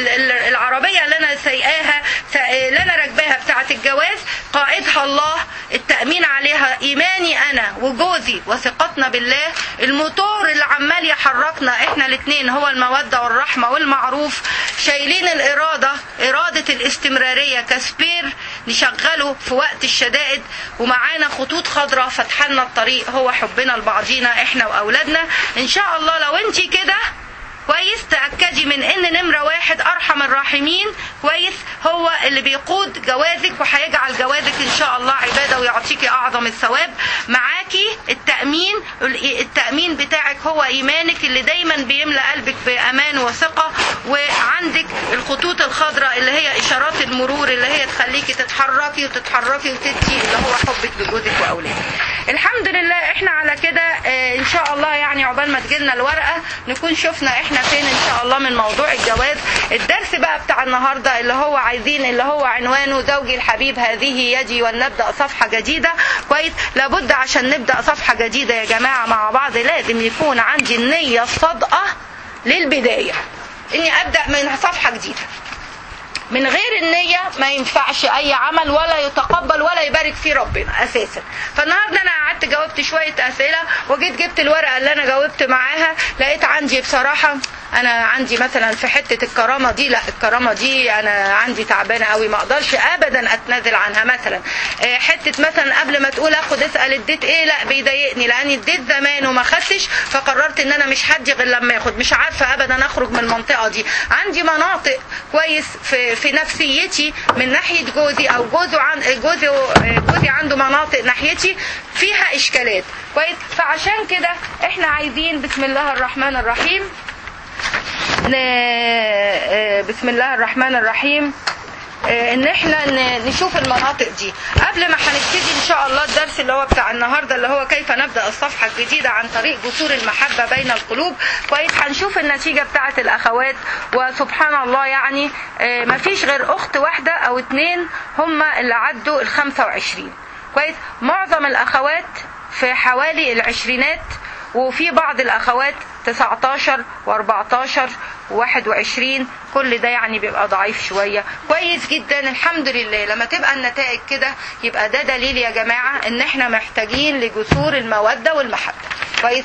العربيه اللي انا سايقاها اللي انا راكباها بتاعه الجواز قائدها الله التامين عليها ايماني انا وجوزي وثقتنا بالله الموتور اللي عمال يحركنا احنا الاثنين هو الموده والرحمه والمعروف شايلين الاراده اراده الاستمراريه كسبير نشغله في وقت الشدائد ومعانا خطوط خضراء فتحنا الطريق هو حبنا لبعضينا احنا واولادنا ان شاء الله لو انت كده كويس تأكدي من ان نمرة واحد ارحم الراحمين كويس هو اللي بيقود جوازك وهيجعل جوازك ان شاء الله عبادة ويعطيكي اعظم الثواب معاكي التأمين التأمين بتاعك هو ايمانك اللي دايما بيملى قلبك بامان وثقة وعندك الخطوط الخضراء اللي هي اشارات المرور اللي هي تخليكي تتحركي وتتحركي وتدي اللي هو حبك لجوزك واولادك الحمد لله احنا على كده اه ان شاء الله يعني عقبال ما تجيلنا الورقة نكون شفنا احنا فين ان شاء الله من موضوع الجواز الدرس بقى بتاع النهاردة اللي هو عايزين اللي هو عنوانه زوجي الحبيب هذه يدي ولنبدأ صفحة جديدة كويس لابد عشان نبدأ صفحة جديدة يا جماعة مع بعض لازم يكون عندي النية الصادقة للبداية اني ابدأ من صفحة جديدة من غير النية ما ينفعش أي عمل ولا يتقبل ولا يبارك فيه ربنا أساسا فالنهاردة أنا قعدت جاوبت شوية أسئلة وجيت جبت الورقة اللي أنا جاوبت معاها لقيت عندي بصراحة أنا عندي مثلا في حتة الكرامة دي لا الكرامة دي أنا عندي تعبانة قوي ما أقدرش أبدا أتنازل عنها مثلا حتة مثلا قبل ما تقول أخد اسأل اديت إيه لا بيضايقني لأني اديت زمان وما خدتش فقررت إن أنا مش هدي غير لما ياخد مش عارفة أبدا أخرج من المنطقة دي عندي مناطق كويس في في نفسيتي من ناحيه جوزي او جوزه عن جوزي جوزي عنده مناطق ناحيتي فيها اشكالات كويس فعشان كده احنا عايزين بسم الله الرحمن الرحيم بسم الله الرحمن الرحيم آه، ان احنا ن- نشوف المناطق دي قبل ما هنبتدي ان شاء الله الدرس اللي هو بتاع النهارده اللي هو كيف نبدا الصفحه الجديده عن طريق جسور المحبه بين القلوب كويس هنشوف النتيجه بتاعه الاخوات وسبحان الله يعني آه، مفيش غير اخت واحده او اتنين هم اللي عدوا ال 25 كويس معظم الاخوات في حوالي العشرينات وفي بعض الاخوات 19 و14 و21 كل ده يعني بيبقى ضعيف شويه كويس جدا الحمد لله لما تبقى النتائج كده يبقى ده دليل يا جماعه ان احنا محتاجين لجسور الموده والمحبه كويس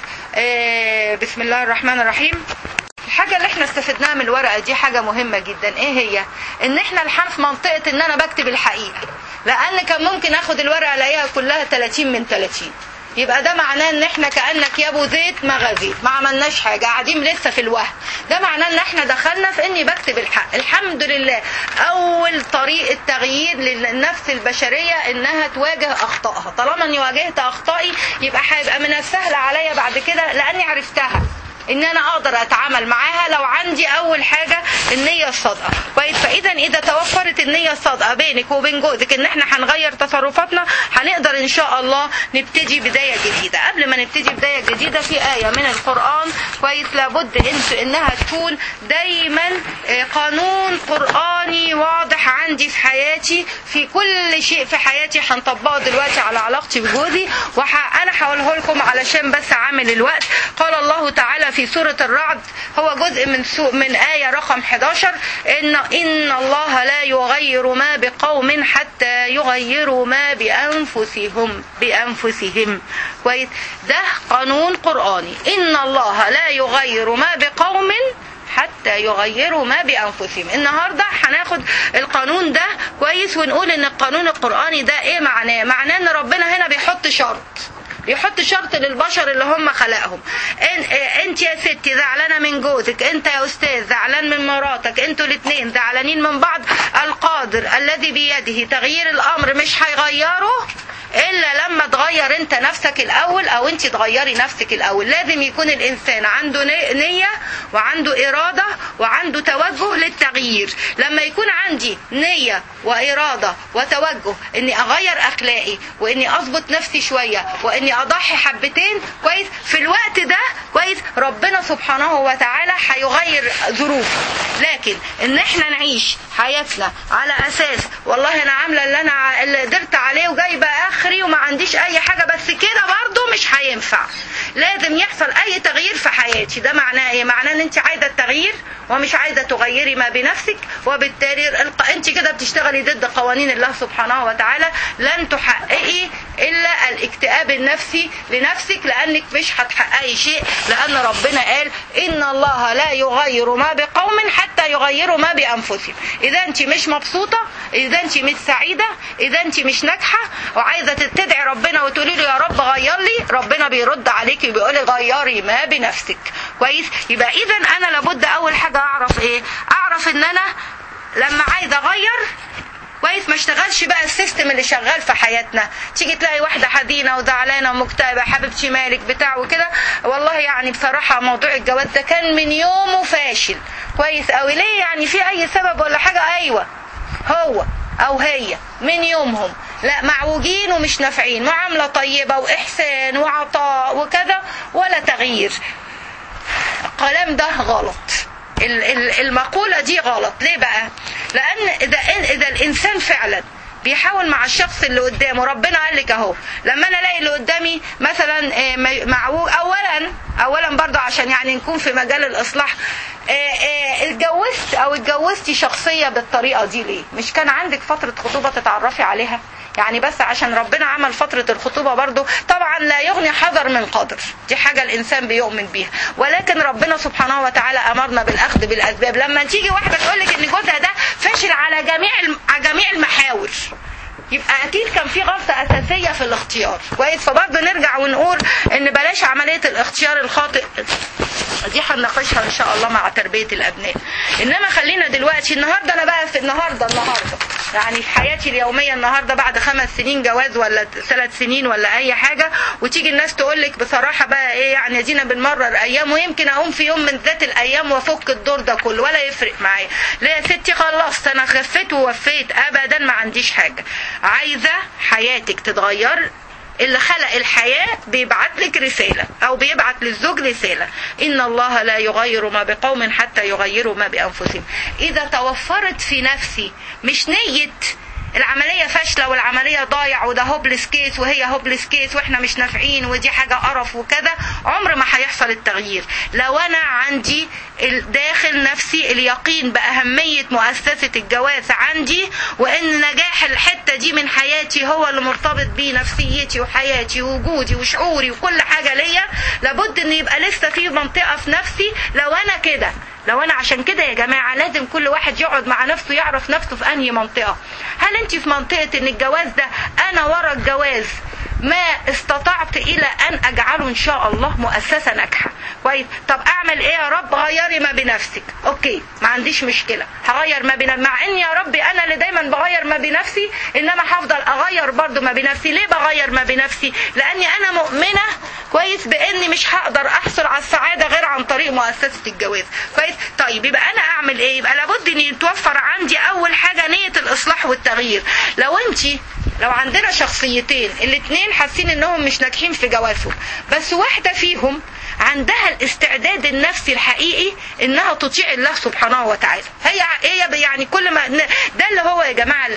آه بسم الله الرحمن الرحيم الحاجة اللي احنا استفدناها من الورقة دي حاجة مهمة جدا ايه هي ان احنا الحين في منطقة ان انا بكتب الحقيقة لان كان ممكن اخد الورقة الاقيها كلها 30 من 30 يبقى ده معناه ان احنا كانك يا ابو زيت ما غزيت ما عملناش حاجه قاعدين لسه في الوهم ده معناه ان احنا دخلنا في اني بكتب الحق الحمد لله اول طريق التغيير للنفس البشريه انها تواجه اخطائها طالما اني واجهت اخطائي يبقى هيبقى من السهل عليا بعد كده لاني عرفتها ان انا اقدر اتعامل معاها لو عندي اول حاجه النيه الصادقه كويس فاذا اذا توفرت النيه الصادقه بينك وبين جوزك ان احنا هنغير تصرفاتنا هنقدر ان شاء الله نبتدي بدايه جديده قبل ما نبتدي بدايه جديده في ايه من القران كويس لابد إن انها تكون دايما آه، قانون قراني واضح عندي في حياتي في كل شيء في حياتي هنطبقه دلوقتي على علاقتي بجوزي وانا هقوله لكم علشان بس عامل الوقت قال الله تعالى في سورة الرعد هو جزء من سو من آية رقم 11 إن إن الله لا يغير ما بقوم حتى يغيروا ما بأنفسهم بأنفسهم كويس ده قانون قرآني إن الله لا يغير ما بقوم حتى يغيروا ما بانفسهم النهارده هناخد القانون ده كويس ونقول ان القانون القراني ده ايه معناه معناه ان ربنا هنا بيحط شرط بيحط شرط للبشر اللي هم خلقهم إن إيه انت يا ستي زعلانه من جوزك انت يا استاذ زعلان من مراتك انتوا الاثنين زعلانين من بعض القادر الذي بيده تغيير الامر مش هيغيره الا لما تغير انت نفسك الاول او انت تغيري نفسك الاول لازم يكون الانسان عنده ني- نيه وعنده اراده وعنده توجه للتغيير لما يكون عندي نيه واراده وتوجه اني اغير اخلاقي واني اظبط نفسي شويه واني اضحي حبتين كويس في الوقت ده كويس ربنا سبحانه وتعالى هيغير ظروفي لكن ان احنا نعيش حياتنا على اساس والله انا عامله اللي انا ع- اللي قدرت عليه وجايبه اخري وما عنديش اي حاجه بس كده برضو مش هينفع لازم يحصل اي تغيير في حياتي ده معناه ايه معناه ان انت عايزه التغيير ومش عايزه تغيري ما بنفسك وبالتالي الق- انت كده بتشتغلي ضد قوانين الله سبحانه وتعالى لن تحققي الا الاكتئاب النفسي لنفسك لانك مش هتحققي شيء لان ربنا قال ان الله لا يغير ما بقوم حتى يغيروا ما بانفسهم اذا انت مش مبسوطه اذا انت مش سعيده اذا انت مش ناجحه وعايزه تدعي ربنا وتقولي له يا رب غير لي ربنا بيرد عليكي وبيقول لي غيري ما بنفسك كويس يبقى اذا انا لابد اول حاجه اعرف ايه اعرف ان انا لما عايزه اغير كويس ما اشتغلش بقى السيستم اللي شغال في حياتنا تيجي تلاقي واحده حزينه وزعلانه ومكتئبه حبيبتي مالك بتاع وكده والله يعني بصراحه موضوع الجواز ده كان من يومه فاشل كويس قوي ليه يعني في اي سبب ولا حاجه ايوه هو او هي من يومهم لا معوجين ومش نافعين معامله طيبه واحسان وعطاء وكذا ولا تغيير الكلام ده غلط ال- ال- المقولة دي غلط ليه بقى لأن إذا, إذا الإنسان فعلا بيحاول مع الشخص اللي قدامه ربنا قال لك اهو لما انا الاقي اللي قدامي مثلا آه، م- معوج اولا اولا برضه عشان يعني نكون في مجال الاصلاح آه، آه، اتجوزت او اتجوزتي شخصيه بالطريقه دي ليه مش كان عندك فتره خطوبه تتعرفي عليها يعني بس عشان ربنا عمل فترة الخطوبة برضو طبعا لا يغني حذر من قدر دي حاجة الإنسان بيؤمن بيها ولكن ربنا سبحانه وتعالى أمرنا بالأخذ بالأسباب لما تيجي واحدة تقول لك إن جوزها ده فاشل على جميع الم- على جميع المحاور يبقى اكيد كان في غلطه اساسيه في الاختيار كويس فبرضه نرجع ونقول ان بلاش عمليه الاختيار الخاطئ دي هنناقشها ان شاء الله مع تربيه الابناء انما خلينا دلوقتي النهارده انا بقى في النهارده النهارده يعني في حياتي اليوميه النهارده بعد خمس سنين جواز ولا ثلاث سنين ولا اي حاجه وتيجي الناس تقول لك بصراحه بقى ايه يعني ادينا بنمرر ايام ويمكن اقوم في يوم من ذات الايام وافك الدور ده كله ولا يفرق معايا ليه يا ستي خلصت انا خفيت ووفيت ابدا ما عنديش حاجه عايزه حياتك تتغير اللي خلق الحياة بيبعت لك رسالة أو بيبعت للزوج رسالة إن الله لا يغير ما بقوم حتى يغيروا ما بأنفسهم إذا توفرت في نفسي مش نية العملية فاشلة والعملية ضايع وده هوبلس كيس وهي هوبلس كيس واحنا مش نافعين ودي حاجة قرف وكذا عمر ما هيحصل التغيير لو انا عندي داخل نفسي اليقين بأهمية مؤسسة الجواز عندي وان نجاح الحتة دي من حياتي هو اللي مرتبط بيه نفسيتي وحياتي ووجودي وشعوري وكل حاجة ليا لابد ان يبقى لسه في منطقة في نفسي لو انا كده لو انا عشان كده يا جماعه لازم كل واحد يقعد مع نفسه يعرف نفسه في انهي منطقه هل انت في منطقه ان الجواز ده انا ورا الجواز ما استطعت الى ان اجعله ان شاء الله مؤسسه ناجحه كويس طب اعمل ايه يا رب غيري ما بنفسك اوكي ما عنديش مشكله هغير ما بين مع ان يا ربي انا اللي دايما بغير ما بنفسي انما هفضل اغير برضو ما بنفسي ليه بغير ما بنفسي لاني انا مؤمنه كويس باني مش هقدر احصل على السعاده غير عن طريق مؤسسه الجواز كويس طيب يبقى انا اعمل ايه يبقى لابد ان يتوفر عندي اول حاجه نيه الاصلاح والتغيير لو انت لو عندنا شخصيتين الاثنين حاسين انهم مش ناجحين في جوازهم بس واحده فيهم عندها الاستعداد النفسي الحقيقي انها تطيع الله سبحانه وتعالى هي هي يعني كل ما ده اللي هو يا جماعه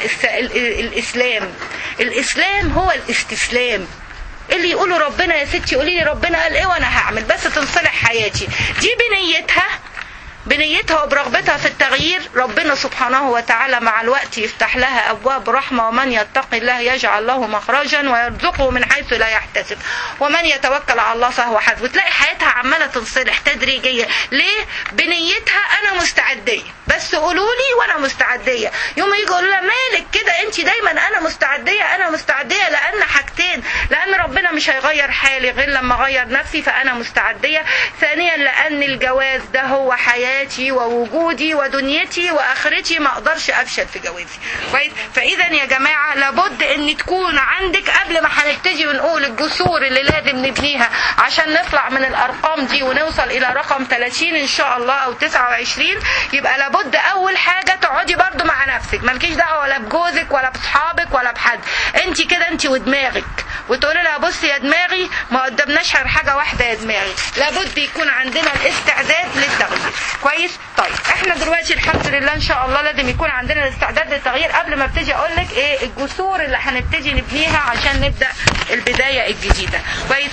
الاسلام الاسلام هو الاستسلام اللي يقولوا ربنا يا ستي قولي لي ربنا قال ايه وانا هعمل بس تنصلح حياتي دي بنيتها بنيتها وبرغبتها في التغيير ربنا سبحانه وتعالى مع الوقت يفتح لها ابواب رحمه ومن يتقي الله يجعل له مخرجا ويرزقه من حيث لا يحتسب ومن يتوكل على الله فهو حسبه تلاقي حياتها عماله تنصلح تدريجيا ليه بنيتها انا مستعديه بس قولوا لي وانا مستعديه يوم يجي يقولوا لها مالك كده انت دايما انا مستعديه انا مستعديه لان حاجتين لان ربنا مش هيغير حالي غير لما اغير نفسي فانا مستعديه ثانيا لان الجواز ده هو حياه حياتي ووجودي ودنيتي واخرتي ما اقدرش افشل في جوازي كويس فاذا يا جماعه لابد ان تكون عندك قبل ما هنبتدي ونقول الجسور اللي لازم نبنيها عشان نطلع من الارقام دي ونوصل الى رقم 30 ان شاء الله او 29 يبقى لابد اول حاجه تقعدي برضو مع نفسك مالكيش دعوه ولا بجوزك ولا باصحابك ولا بحد انت كده انت ودماغك وتقولي لها بصي يا دماغي ما قدامناش غير حاجه واحده يا دماغي لابد يكون عندنا الاستعداد للتغيير كويس طيب احنا دلوقتي الحمد لله ان شاء الله لازم يكون عندنا الاستعداد للتغيير قبل ما ابتدي اقول لك ايه الجسور اللي هنبتدي نبنيها عشان نبدا البدايه الجديده كويس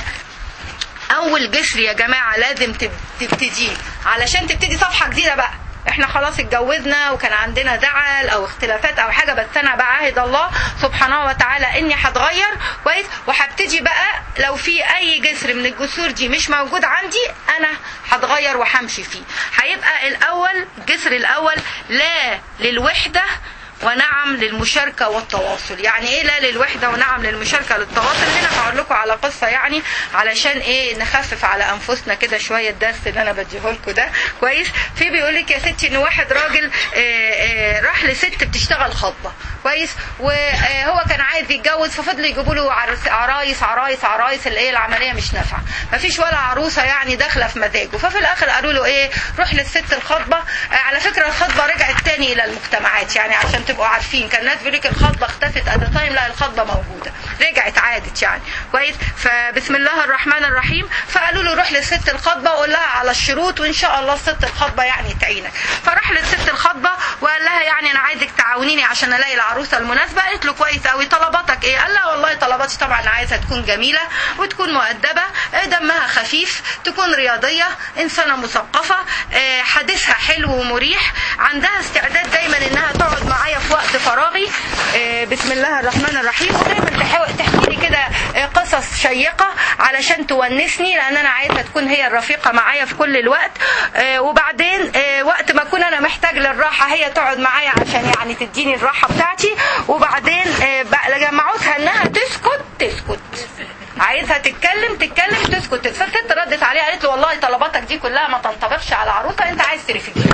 اول جسر يا جماعه لازم تبتديه علشان تبتدي صفحه جديده بقى احنا خلاص اتجوزنا وكان عندنا زعل او اختلافات او حاجه بس انا بعاهد الله سبحانه وتعالى اني هتغير كويس وهبتدي بقى لو في اي جسر من الجسور دي مش موجود عندي انا هتغير وهمشي فيه هيبقى الاول الجسر الاول لا للوحده ونعم للمشاركة والتواصل يعني ايه لا للوحدة ونعم للمشاركة للتواصل هنا هقول لكم على قصة يعني علشان ايه نخفف على انفسنا كده شوية الدرس اللي انا بديه لكم ده كويس في بيقول لك يا ستي ان واحد راجل آآ آآ راح لست بتشتغل خطبة كويس وهو كان عايز يتجوز ففضلوا يجيبوا له عرايس عرايس عرايس اللي ايه العملية مش نافعة مفيش ولا عروسة يعني داخلة في مزاجه ففي الاخر قالوا له ايه روح للست الخطبة على فكرة الخطبة رجعت تاني الى المجتمعات يعني عشان تبقوا عارفين كان الناس بيقول لك الخطبه اختفت ات تايم لا الخطبه موجوده رجعت عادت يعني كويس فبسم الله الرحمن الرحيم فقالوا له روح للست الخطبه وقول لها على الشروط وان شاء الله الست الخطبه يعني تعينك فراح للست الخطبه وقال لها يعني انا عايزك تعاونيني عشان الاقي العروسه المناسبه قالت له كويس قوي طلباتك ايه قال لها والله طلباتي طبعا عايزها تكون جميله وتكون مؤدبه دمها خفيف تكون رياضيه انسانه مثقفه حديثها حلو ومريح عندها استعداد دايما انها تقعد معايا في وقت فراغي بسم الله الرحمن الرحيم ودايما تحكي لي كده قصص شيقة علشان تونسني لان انا عايزه تكون هي الرفيقه معايا في كل الوقت آه، وبعدين آه، وقت ما اكون انا محتاج للراحه هي تقعد معايا عشان يعني تديني الراحه بتاعتي وبعدين آه، بقى جمعوتها انها تسكت تسكت عايزها تتكلم تتكلم تسكت فالست ردت عليها قالت له والله طلباتك دي كلها ما تنطبقش على عروسه انت عايز تلفزيون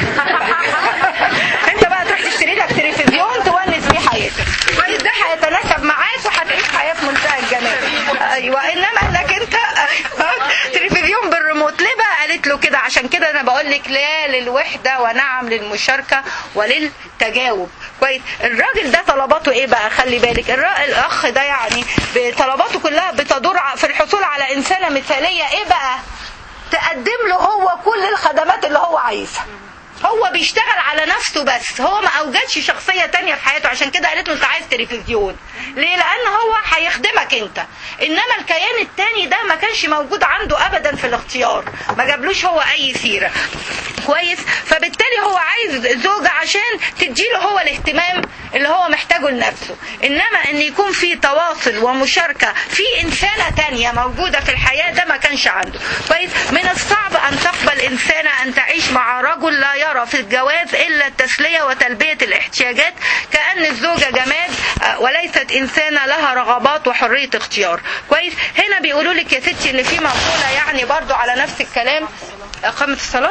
انت بقى تروح تشتري لك تلفزيون تونس بيه حياتك كويس ده هيتناسب معاك وهتعيش حياه في منتهى الجمال ايوه انما انك انت تلفزيون بالريموت ليه بقى قالت له كده عشان كده انا بقول لك لا للوحده ونعم للمشاركه وللتجاوب كويس الراجل ده طلباته ايه بقى خلي بالك الر- الاخ ده يعني طلباته كلها بتدور ع- في الحصول على انسانه مثاليه ايه بقى تقدم له هو كل الخدمات اللي هو عايزها هو بيشتغل على نفسه بس هو ما اوجدش شخصيه تانية في حياته عشان كده قالت له انت عايز تلفزيون ليه لان هو هيخدمك انت انما الكيان التاني ده ما كانش موجود عنده ابدا في الاختيار ما جابلوش هو اي سيره كويس فبالتالي هو عايز زوجة عشان تديله هو الاهتمام اللي هو محتاجه لنفسه انما ان يكون في تواصل ومشاركة في انسانة تانية موجودة في الحياة ده ما كانش عنده كويس من الصعب ان تقبل انسانة ان تعيش مع رجل لا يرى في الجواز الا التسلية وتلبية الاحتياجات كأن الزوجة جماد آه، وليست انسانة لها رغبات وحرية اختيار كويس هنا بيقولوا لك يا ستي ان في مقولة يعني برضو على نفس الكلام اقامة الصلاة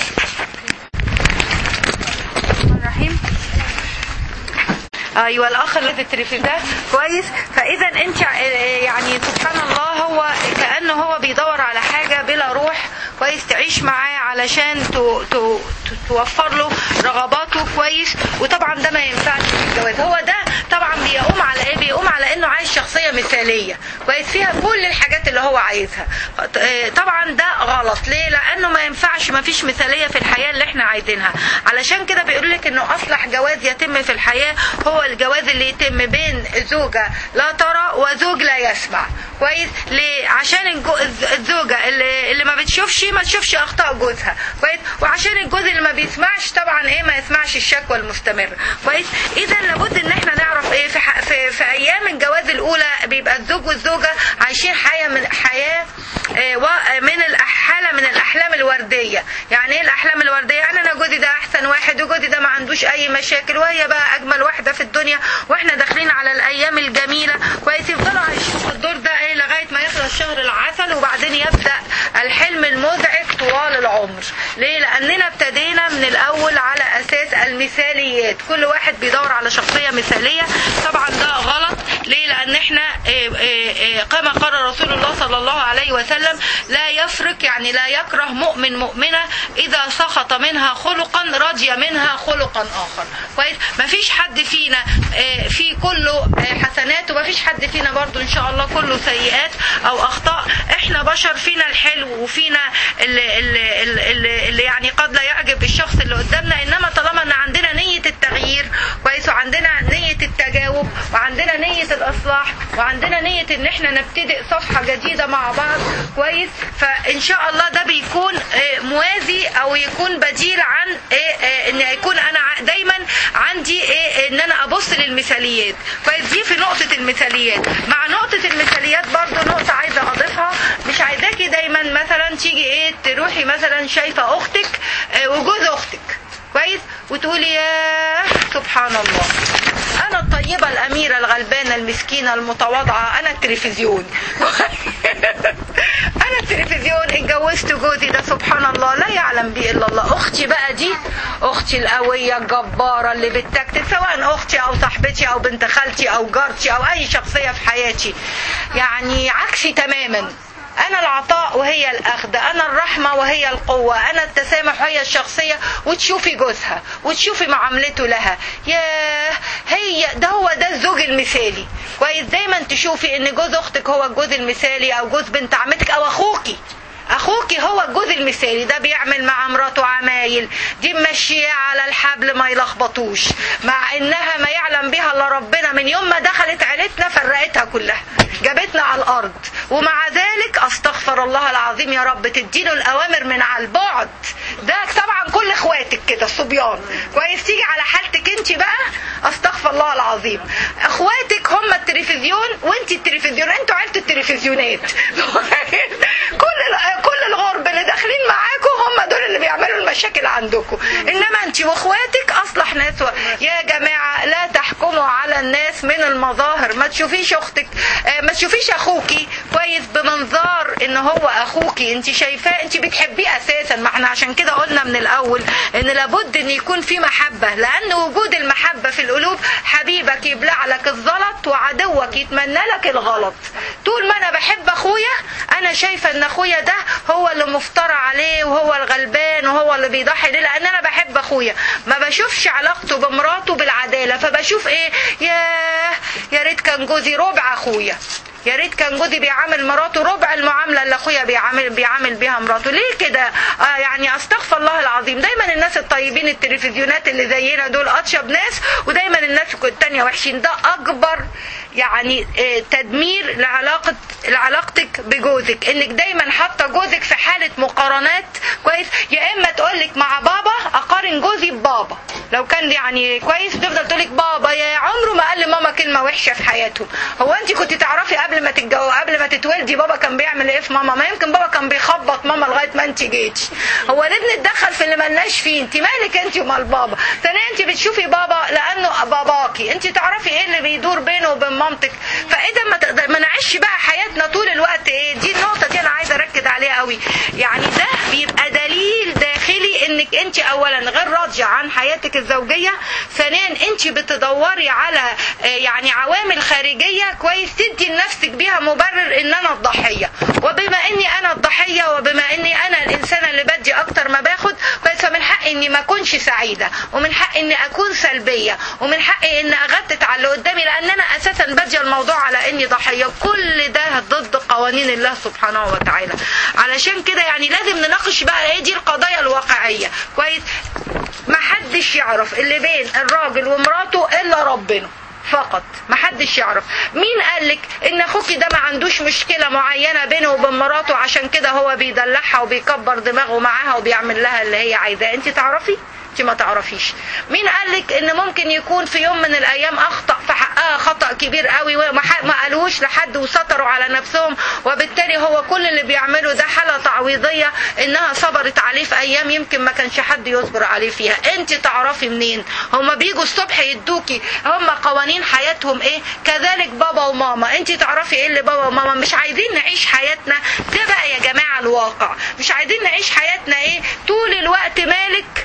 الرحيم ايوه الاخ اللي في التلفزيون كويس فاذا انت يعني سبحان الله هو كانه هو بيدور على حاجه بلا روح كويس تعيش معاه علشان تو تو توفر له رغباته كويس وطبعا ده ما ينفعش في الجواز هو ده طبعا بيقوم على ايه بيقوم على انه عايز شخصيه مثاليه كويس فيها كل الحاجات اللي هو عايزها طبعا ده غلط ليه لانه ما ينفعش ما فيش مثاليه في الحياه اللي احنا عايزينها علشان كده بيقول لك انه اصلح جواز يتم في الحياه هو الجواز اللي يتم بين زوجه لا ترى وزوج لا يسمع كويس ليه عشان الجو- الزوجه اللي, اللي ما بتشوفش ما تشوفش اخطاء جوزها كويس وعشان الجوز اللي ما بيسمعش طبعا ايه ما يسمعش الشكوى المستمره كويس اذا لابد ان احنا نعرف ايه في, ح- في, في ايام الجواز الاولى بيبقى الزوج والزوجه عايشين حياه من حياه آه، و- من الأح- حاله من الاحلام الورديه يعني ايه الاحلام الورديه يعني انا جوزي ده احسن واحد وجوزي ده ما عندوش اي مشاكل وهي بقى اجمل واحده في الدنيا واحنا داخلين على الايام الجميله كويس يفضلوا عايشين في الدور ده ايه لغايه ما يخلص شهر العسل وبعدين يبدا الحلم المزعج طوال العمر ليه لاننا ابتدينا من الاول على اساس المثاليات كل واحد بيدور على شخصيه مثاليه طبعا ده غلط ليه لان احنا إيه إيه إيه كما قال رسول الله صلى الله عليه وسلم لا يفرق يعني لا يكره مؤمن مؤمنه اذا سخط منها خلقا رضي منها خلقا اخر كويس مفيش حد فينا إيه، في كله إيه، حسنات ومفيش حد فينا برضو ان شاء الله كله سيئات او اخطاء احنا بشر فينا الحلو وفينا اللي, اللي, اللي, اللي يعني قد لا يعجب الشخص اللي قدامنا انما طالما ان عندنا نيه التغيير كويس وعندنا نيه التجاوب وعندنا نيه الاصلاح وعندنا نيه ان احنا نبتدئ صفحه جديده مع بعض كويس فان شاء الله ده بيكون آه، موازي او يكون بديل عن آه، آه، ان يكون انا ع- دايما عندي آه، ان انا ابص للمثاليات كويس دي في نقطه المثاليات مع نقطه المثاليات برضو نقطه عايزه اضيفها مش عايزاكي دايما مثلا تيجي ايه تروحي مثلا شايفه اختك آه، وجوز اختك كويس وتقولي يا سبحان الله انا الطيبه الاميره الغلبانه المسكينه المتواضعه انا التلفزيون انا التلفزيون اتجوزت جوزي ده سبحان الله لا يعلم به الا الله اختي بقى دي اختي القويه الجباره اللي بتكتب سواء اختي او صاحبتي او بنت خالتي او جارتي او اي شخصيه في حياتي يعني عكسي تماما انا العطاء وهي الاخذ انا الرحمه وهي القوه انا التسامح وهي الشخصيه وتشوفي جوزها وتشوفي معاملته لها ياه هي ده هو ده الزوج المثالي كويس دايما تشوفي ان جوز اختك هو الجوز المثالي او جوز بنت عمتك او اخوكي اخوكي هو الجوز المثالي ده بيعمل مع مراته عمايل دي ماشيه على الحبل ما يلخبطوش مع انها ما يعلم بها الا ربنا من يوم ما دخلت عيلتنا فرقتها كلها جابتنا على الارض ومع ذلك استغفر الله العظيم يا رب تديله الاوامر من على البعد ده طبعا كل اخواتك كده الصبيان كويس تيجي على حالتك انت بقى استغفر الله العظيم اخواتك هم التلفزيون وانت التلفزيون انتوا عيله التلفزيونات كل كل الغرب اللي داخلين معاكم هم دول اللي بيعملوا المشاكل عندكم انما انت واخواتك اصلح ناس و... يا جماعه لا تحكموا على الناس من المظاهر ما تشوفيش اختك ما تشوفيش اخوكي كويس بمنظار ان هو اخوكي انت شايفاه انت بتحبيه اساسا ما احنا عشان كده قلنا من الاول ان لابد ان يكون في محبه لان وجود المحبه في القلوب حبيبك يبلع لك الزلط وعدوك يتمنى لك الغلط طول ما انا بحب اخويا انا شايفه ان اخويا ده هو اللي مفترى عليه وهو الغلبان وهو اللي بيضحي ليه لان انا بحب اخويا ما بشوفش علاقته بمراته بالعداله فبشوف ايه يا يا ريت كان جوزي ربع اخويا يا ريت كان جوزي بيعامل مراته ربع المعامله اللي اخويا بيعامل بيعامل بيها مراته ليه كده آه يعني استغفر الله العظيم دايما الناس الطيبين التلفزيونات اللي زينا دول اطيب ناس ودايما الناس التانية وحشين ده اكبر يعني آه تدمير لعلاقه لعلاقتك بجوزك انك دايما حاطه جوزك في حاله مقارنات كويس يا اما تقول لك مع بابا اقارن جوزي ببابا لو كان يعني كويس تفضل تقول لك بابا يا عمره ما قال لماما كلمه وحشه في حياته هو انت كنت تعرفي قبل ما تتجو قبل ما تتولدي بابا كان بيعمل ايه في ماما ما يمكن بابا كان بيخبط ماما لغايه ما انت جيتي هو ليه بنتدخل في اللي ملناش فيه انت مالك انت ومال بابا ثانيا انت بتشوفي بابا لانه باباكي انت تعرفي ايه اللي بيدور بينه وبين مامتك فاذا ما تقدر ما نعيش بقى حياتنا طول الوقت ايه دي النقطه دي انا عايزه اركز عليها قوي يعني ده بيبقى دليل داخلي انك انت اولا غير راضيه عن حياتك الزوجيه ثانيا انت بتدوري على يعني عوامل خارجيه كويس تدي لنفسك بيها مبرر ان انا الضحيه وبما اني انا الضحيه وبما اني انا الانسانه اللي بدي اكتر ما باخد فمن حقي اني ما اكونش سعيده ومن حقي اني اكون سلبيه ومن حقي ان اغتت على اللي قدامي لان انا اساسا بدي الموضوع على اني ضحيه كل ده ضد قوانين الله سبحانه وتعالى علشان كده يعني لازم نناقش بقى ايه دي القضايا الواقعيه كويس ما حدش يعرف اللي بين الراجل ومراته الا ربنا فقط محدش يعرف مين قالك ان اخوكي ده ما عندوش مشكله معينه بينه وبين مراته عشان كده هو بيدلعها وبيكبر دماغه معاها وبيعمل لها اللي هي عايزاه انت تعرفي انت ما تعرفيش مين قالك ان ممكن يكون في يوم من الايام اخطا في حقها خطا كبير قوي وما قالوش لحد وستروا على نفسهم وبالتالي هو كل اللي بيعمله ده حاله تعويضيه انها صبرت عليه في ايام يمكن ما كانش حد يصبر عليه فيها انت تعرفي منين هما بيجوا الصبح يدوكي هما قوانين حياتهم ايه كذلك بابا وماما انت تعرفي ايه اللي بابا وماما مش عايزين نعيش حياتنا ده بقى يا جماعه الواقع مش عايزين نعيش حياتنا ايه طول الوقت مالك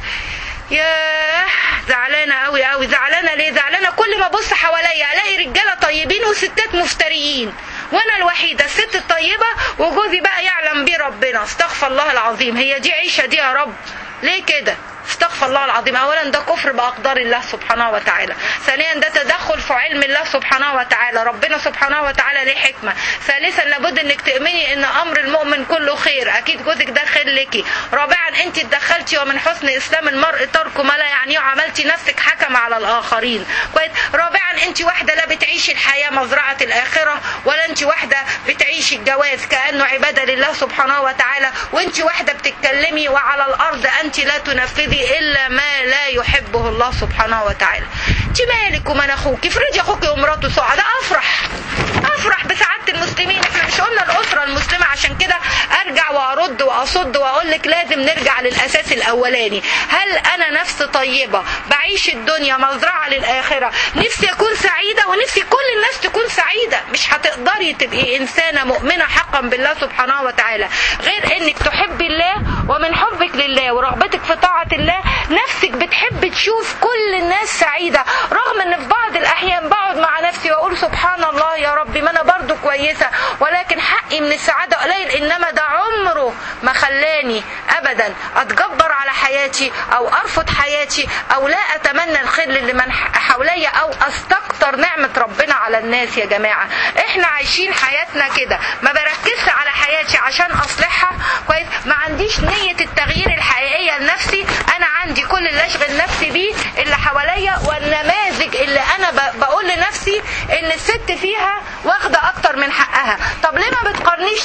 ياه زعلانه قوي قوي زعلانه ليه زعلانه كل ما ابص حواليا الاقي رجاله طيبين وستات مفتريين وانا الوحيده الست الطيبه وجوزي بقى يعلم بيه ربنا استغفر الله العظيم هي دي عيشه دي يا رب ليه كده استغفر الله العظيم اولا ده كفر باقدار الله سبحانه وتعالى ثانيا ده تدخل في علم الله سبحانه وتعالى ربنا سبحانه وتعالى ليه حكمه ثالثا لابد انك تؤمني ان امر المؤمن كله خير اكيد جوزك ده خير لك رابعا انت اتدخلتي ومن حسن اسلام المرء ترك ما لا يعنيه وعملتي نفسك حكم على الاخرين كويس رابعا انت واحده لا بتعيشي الحياه مزرعه الاخره ولا انت واحده بتعيشي الجواز كانه عباده لله سبحانه وتعالى وانت واحده بتتكلمي وعلى الارض انت لا تنفذي الا ما لا يحبه الله سبحانه وتعالى انت مالك ومن اخوك افرضي اخوك ومراته سعداء افرح افرح بسعاده المسلمين احنا مش قلنا الاسره المسلمه عشان كده ارجع وارد واصد واقول لك لازم نرجع للاساس الاولاني هل انا نفس طيبه بعيش الدنيا مزرعه للاخره نفسي اكون سعيده ونفسي كل الناس تكون سعيده مش هتقدري تبقي انسانه مؤمنه حقا بالله سبحانه وتعالى غير انك تحبي الله ومن حبك لله ورغبتك في طاعه الله نفسك بتحب تشوف كل الناس سعيده رغم ان في بعض الاحيان بقعد مع نفسي واقول سبحان الله يا ربي ما انا برضو كويسه ولكن حقي من السعاده قليل انما ده عمره ما خلاني ابدا اتجبر على حياتي او ارفض حياتي او لا اتمنى الخير لمن حواليا او استكتر نعمه ربنا على الناس يا جماعه احنا عايشين حياتنا كده ما بركزش على حياتي عشان اصلحها كويس ما عنديش نيه التغيير الحقيقيه لنفسي انا عندي كل اللي اشغل نفسي بيه اللي حواليا والنماذج اللي انا بقول لنفسي ان الست فيها واخده اكتر من حقها طب ليه ما بتقارنيش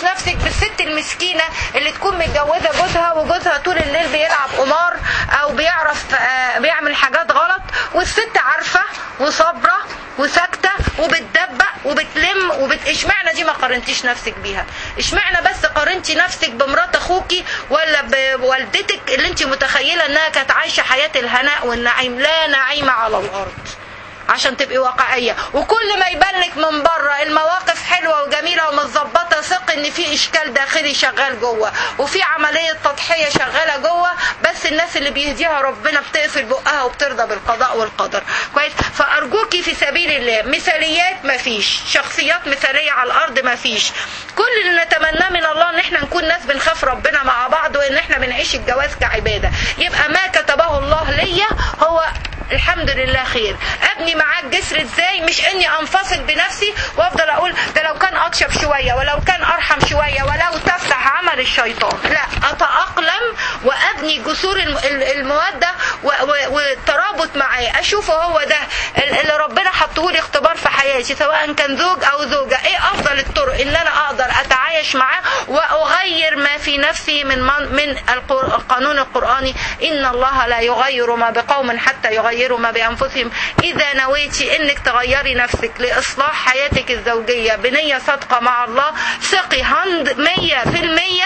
تقارنيش نفسك بالست المسكينه اللي تكون متجوزه جوزها وجوزها طول الليل بيلعب قمار او بيعرف آه، بيعمل حاجات غلط والست عارفه وصابره وساكته وبتدبق وبتلم وبت... اشمعنى دي ما قارنتيش نفسك بيها اشمعنى بس قارنتي نفسك بمرات اخوكي ولا بوالدتك اللي انت متخيله انها كانت عايشه حياه الهناء والنعيم لا نعيم على الارض عشان تبقي واقعية وكل ما يبان لك من بره المواقف حلوة وجميلة ومتظبطة ثق ان في اشكال داخلي شغال جوه وفي عملية تضحية شغالة جوه بس الناس اللي بيهديها ربنا بتقفل بقها وبترضى بالقضاء والقدر كويس فارجوكي في سبيل الله مثاليات مفيش شخصيات مثالية على الارض مفيش كل اللي نتمناه من الله ان احنا نكون ناس بنخاف ربنا مع بعض وان احنا بنعيش الجواز كعبادة يبقى ما كتبه الله ليا هو الحمد لله خير ابني معاك جسر ازاي مش اني انفصل بنفسي وافضل اقول ده لو كان اطيب شويه ولو كان ارحم شويه ولو تفتح عمل الشيطان لا اتاقلم وابني جسور الم- ال- الموده و- و- والترابط معاه اشوفه هو ده ال- اللي ربنا حطه لي اختبار في حياتي سواء كان زوج او زوجه ايه افضل الطرق ان انا اقدر اتعايش معاه واغير ما في نفسي من من, من القر- القانون القراني ان الله لا يغير ما بقوم حتى يغيروا ما بانفسهم اذا نويتي انك تغيري نفسك لاصلاح حياتك الزوجيه بنيه صادقه مع الله ثقي هند مية في المية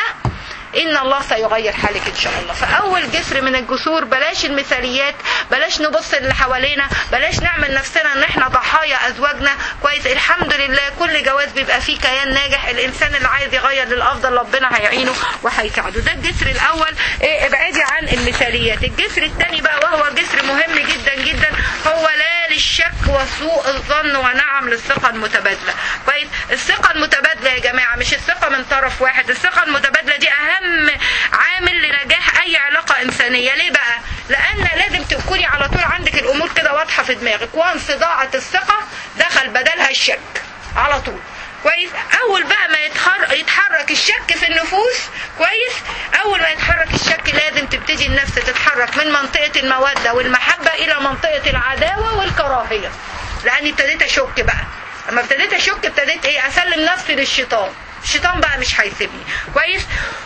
ان الله سيغير حالك ان شاء الله فاول جسر من الجسور بلاش المثاليات بلاش نبص اللي حوالينا بلاش نعمل نفسنا ان احنا ضحايا ازواجنا كويس الحمد لله كل جواز بيبقى فيه كيان ناجح الانسان اللي عايز يغير للافضل ربنا هيعينه وهيساعده ده الجسر الاول إيه ابعدي عن المثاليات الجسر الثاني بقى وهو جسر مهم جدا جدا هو لا للشك وسوء الظن ونعم للثقه المتبادله كويس الثقه المتبادله يا جماعه مش الثقه من طرف واحد الثقه المتبادله دي اهم عامل لنجاح اي علاقه انسانيه ليه بقى لان لازم تكوني على طول عندك الامور كده واضحه في دماغك وانس ضاعت الثقه دخل بدلها الشك على طول كويس اول بقى ما يتحرك, يتحرك الشك في النفوس كويس اول ما يتحرك الشك لازم تبتدي النفس تتحرك من منطقه الموده والمحبه الى منطقه العداوه والكراهيه لاني ابتديت اشك بقى لما ابتديت اشك ابتديت ايه اسلم نفسي للشيطان الشيطان بقى مش هيسيبني كويس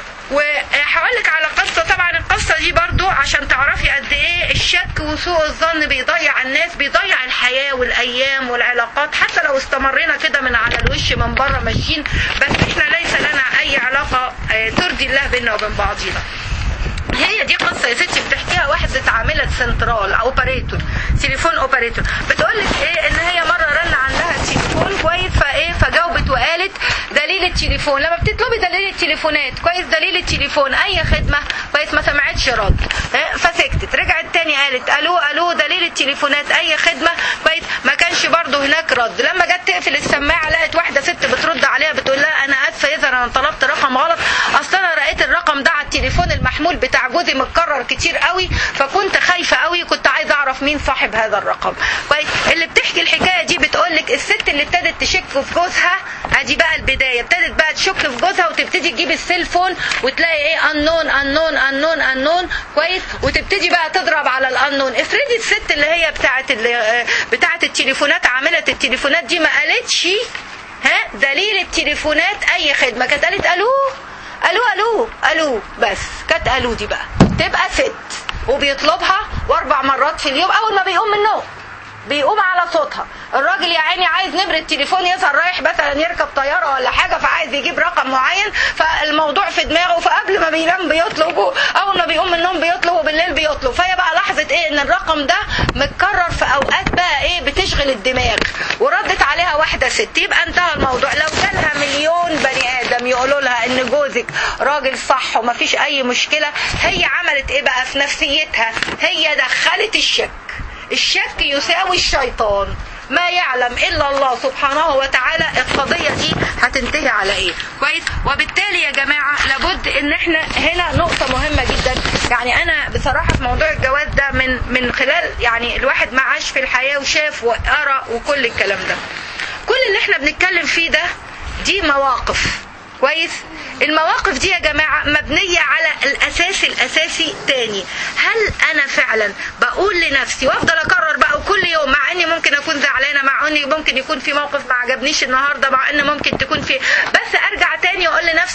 وهقول لك على قصة طبعا القصة دي برضو عشان تعرفي قد ايه الشك وسوء الظن بيضيع الناس بيضيع الحياة والايام والعلاقات حتى لو استمرينا كده من على الوش من بره ماشيين بس احنا ليس لنا اي علاقة آه، ترضي الله بينا وبين بعضينا هي دي قصه يا ستي بتحكيها واحده عامله سنترال اوبريتور تليفون اوبريتور بتقول لك ايه ان هي مره رن عندها تليفون كويس فايه فجاوبت وقالت دليل التليفون لما بتطلبي دليل التليفونات كويس دليل التليفون اي خدمه كويس ما سمعتش رد إيه؟ فسكتت رجعت تاني قالت الو الو دليل التليفونات اي خدمه كويس ما كانش برضه هناك رد لما جت تقفل السماعه لقت واحده ست بترد عليها بتقول لها انا اسفه يظهر انا طلبت رقم غلط اصل انا لقيت الرقم ده على التليفون المحمول بتاع جوزي متكرر كتير قوي فكنت خايفه قوي كنت عايزه اعرف مين صاحب هذا الرقم كويس اللي بتحكي الحكايه دي بتقول لك الست اللي ابتدت تشك في جوزها ادي بقى البدايه ابتدت بقى تشك في جوزها وتبتدي تجيب السيلفون وتلاقي ايه انون انون انون انون كويس وتبتدي بقى تضرب على الانون افرضي الست اللي هي بتاعت اللي بتاعت التليفونات عامله التليفونات دي ما قالتش ها دليل التليفونات اي خدمه كانت قالت الو الو الو الو بس كانت الو دي بقى تبقى ست وبيطلبها واربع مرات في اليوم اول ما بيقوم من النوم بيقوم على صوتها الراجل يا عيني عايز نمرة تليفون يظهر رايح مثلا يركب طيارة ولا حاجة فعايز يجيب رقم معين فالموضوع في دماغه فقبل ما بينام بيطلبه اول ما بيقوم من النوم بيطلب وبالليل بيطلب فهي بقى لاحظت ايه ان الرقم ده متكرر في اوقات بقى ايه بتشغل الدماغ وردت عليها واحدة ست يبقى انتهى الموضوع لو جالها مليون بني ادم يقولوا لها ان جوزك راجل صح ومفيش اي مشكلة هي عملت ايه بقى في نفسيتها هي دخلت الشك الشك يساوي الشيطان ما يعلم الا الله سبحانه وتعالى القضيه دي هتنتهي على ايه كويس وبالتالي يا جماعه لابد ان احنا هنا نقطه مهمه جدا يعني انا بصراحه في موضوع الجواز ده من من خلال يعني الواحد ما عاش في الحياه وشاف وقرا وكل الكلام ده كل اللي احنا بنتكلم فيه ده دي مواقف كويس المواقف دي يا جماعة مبنية على الأساس الأساسي تاني هل أنا فعلا بقول لنفسي وأفضل أكرر بقى كل يوم مع إني ممكن أكون زعلانة مع إني ممكن يكون في موقف ما عجبنيش النهاردة مع إن ممكن تكون في بس أرجع تاني وأقول لنفسي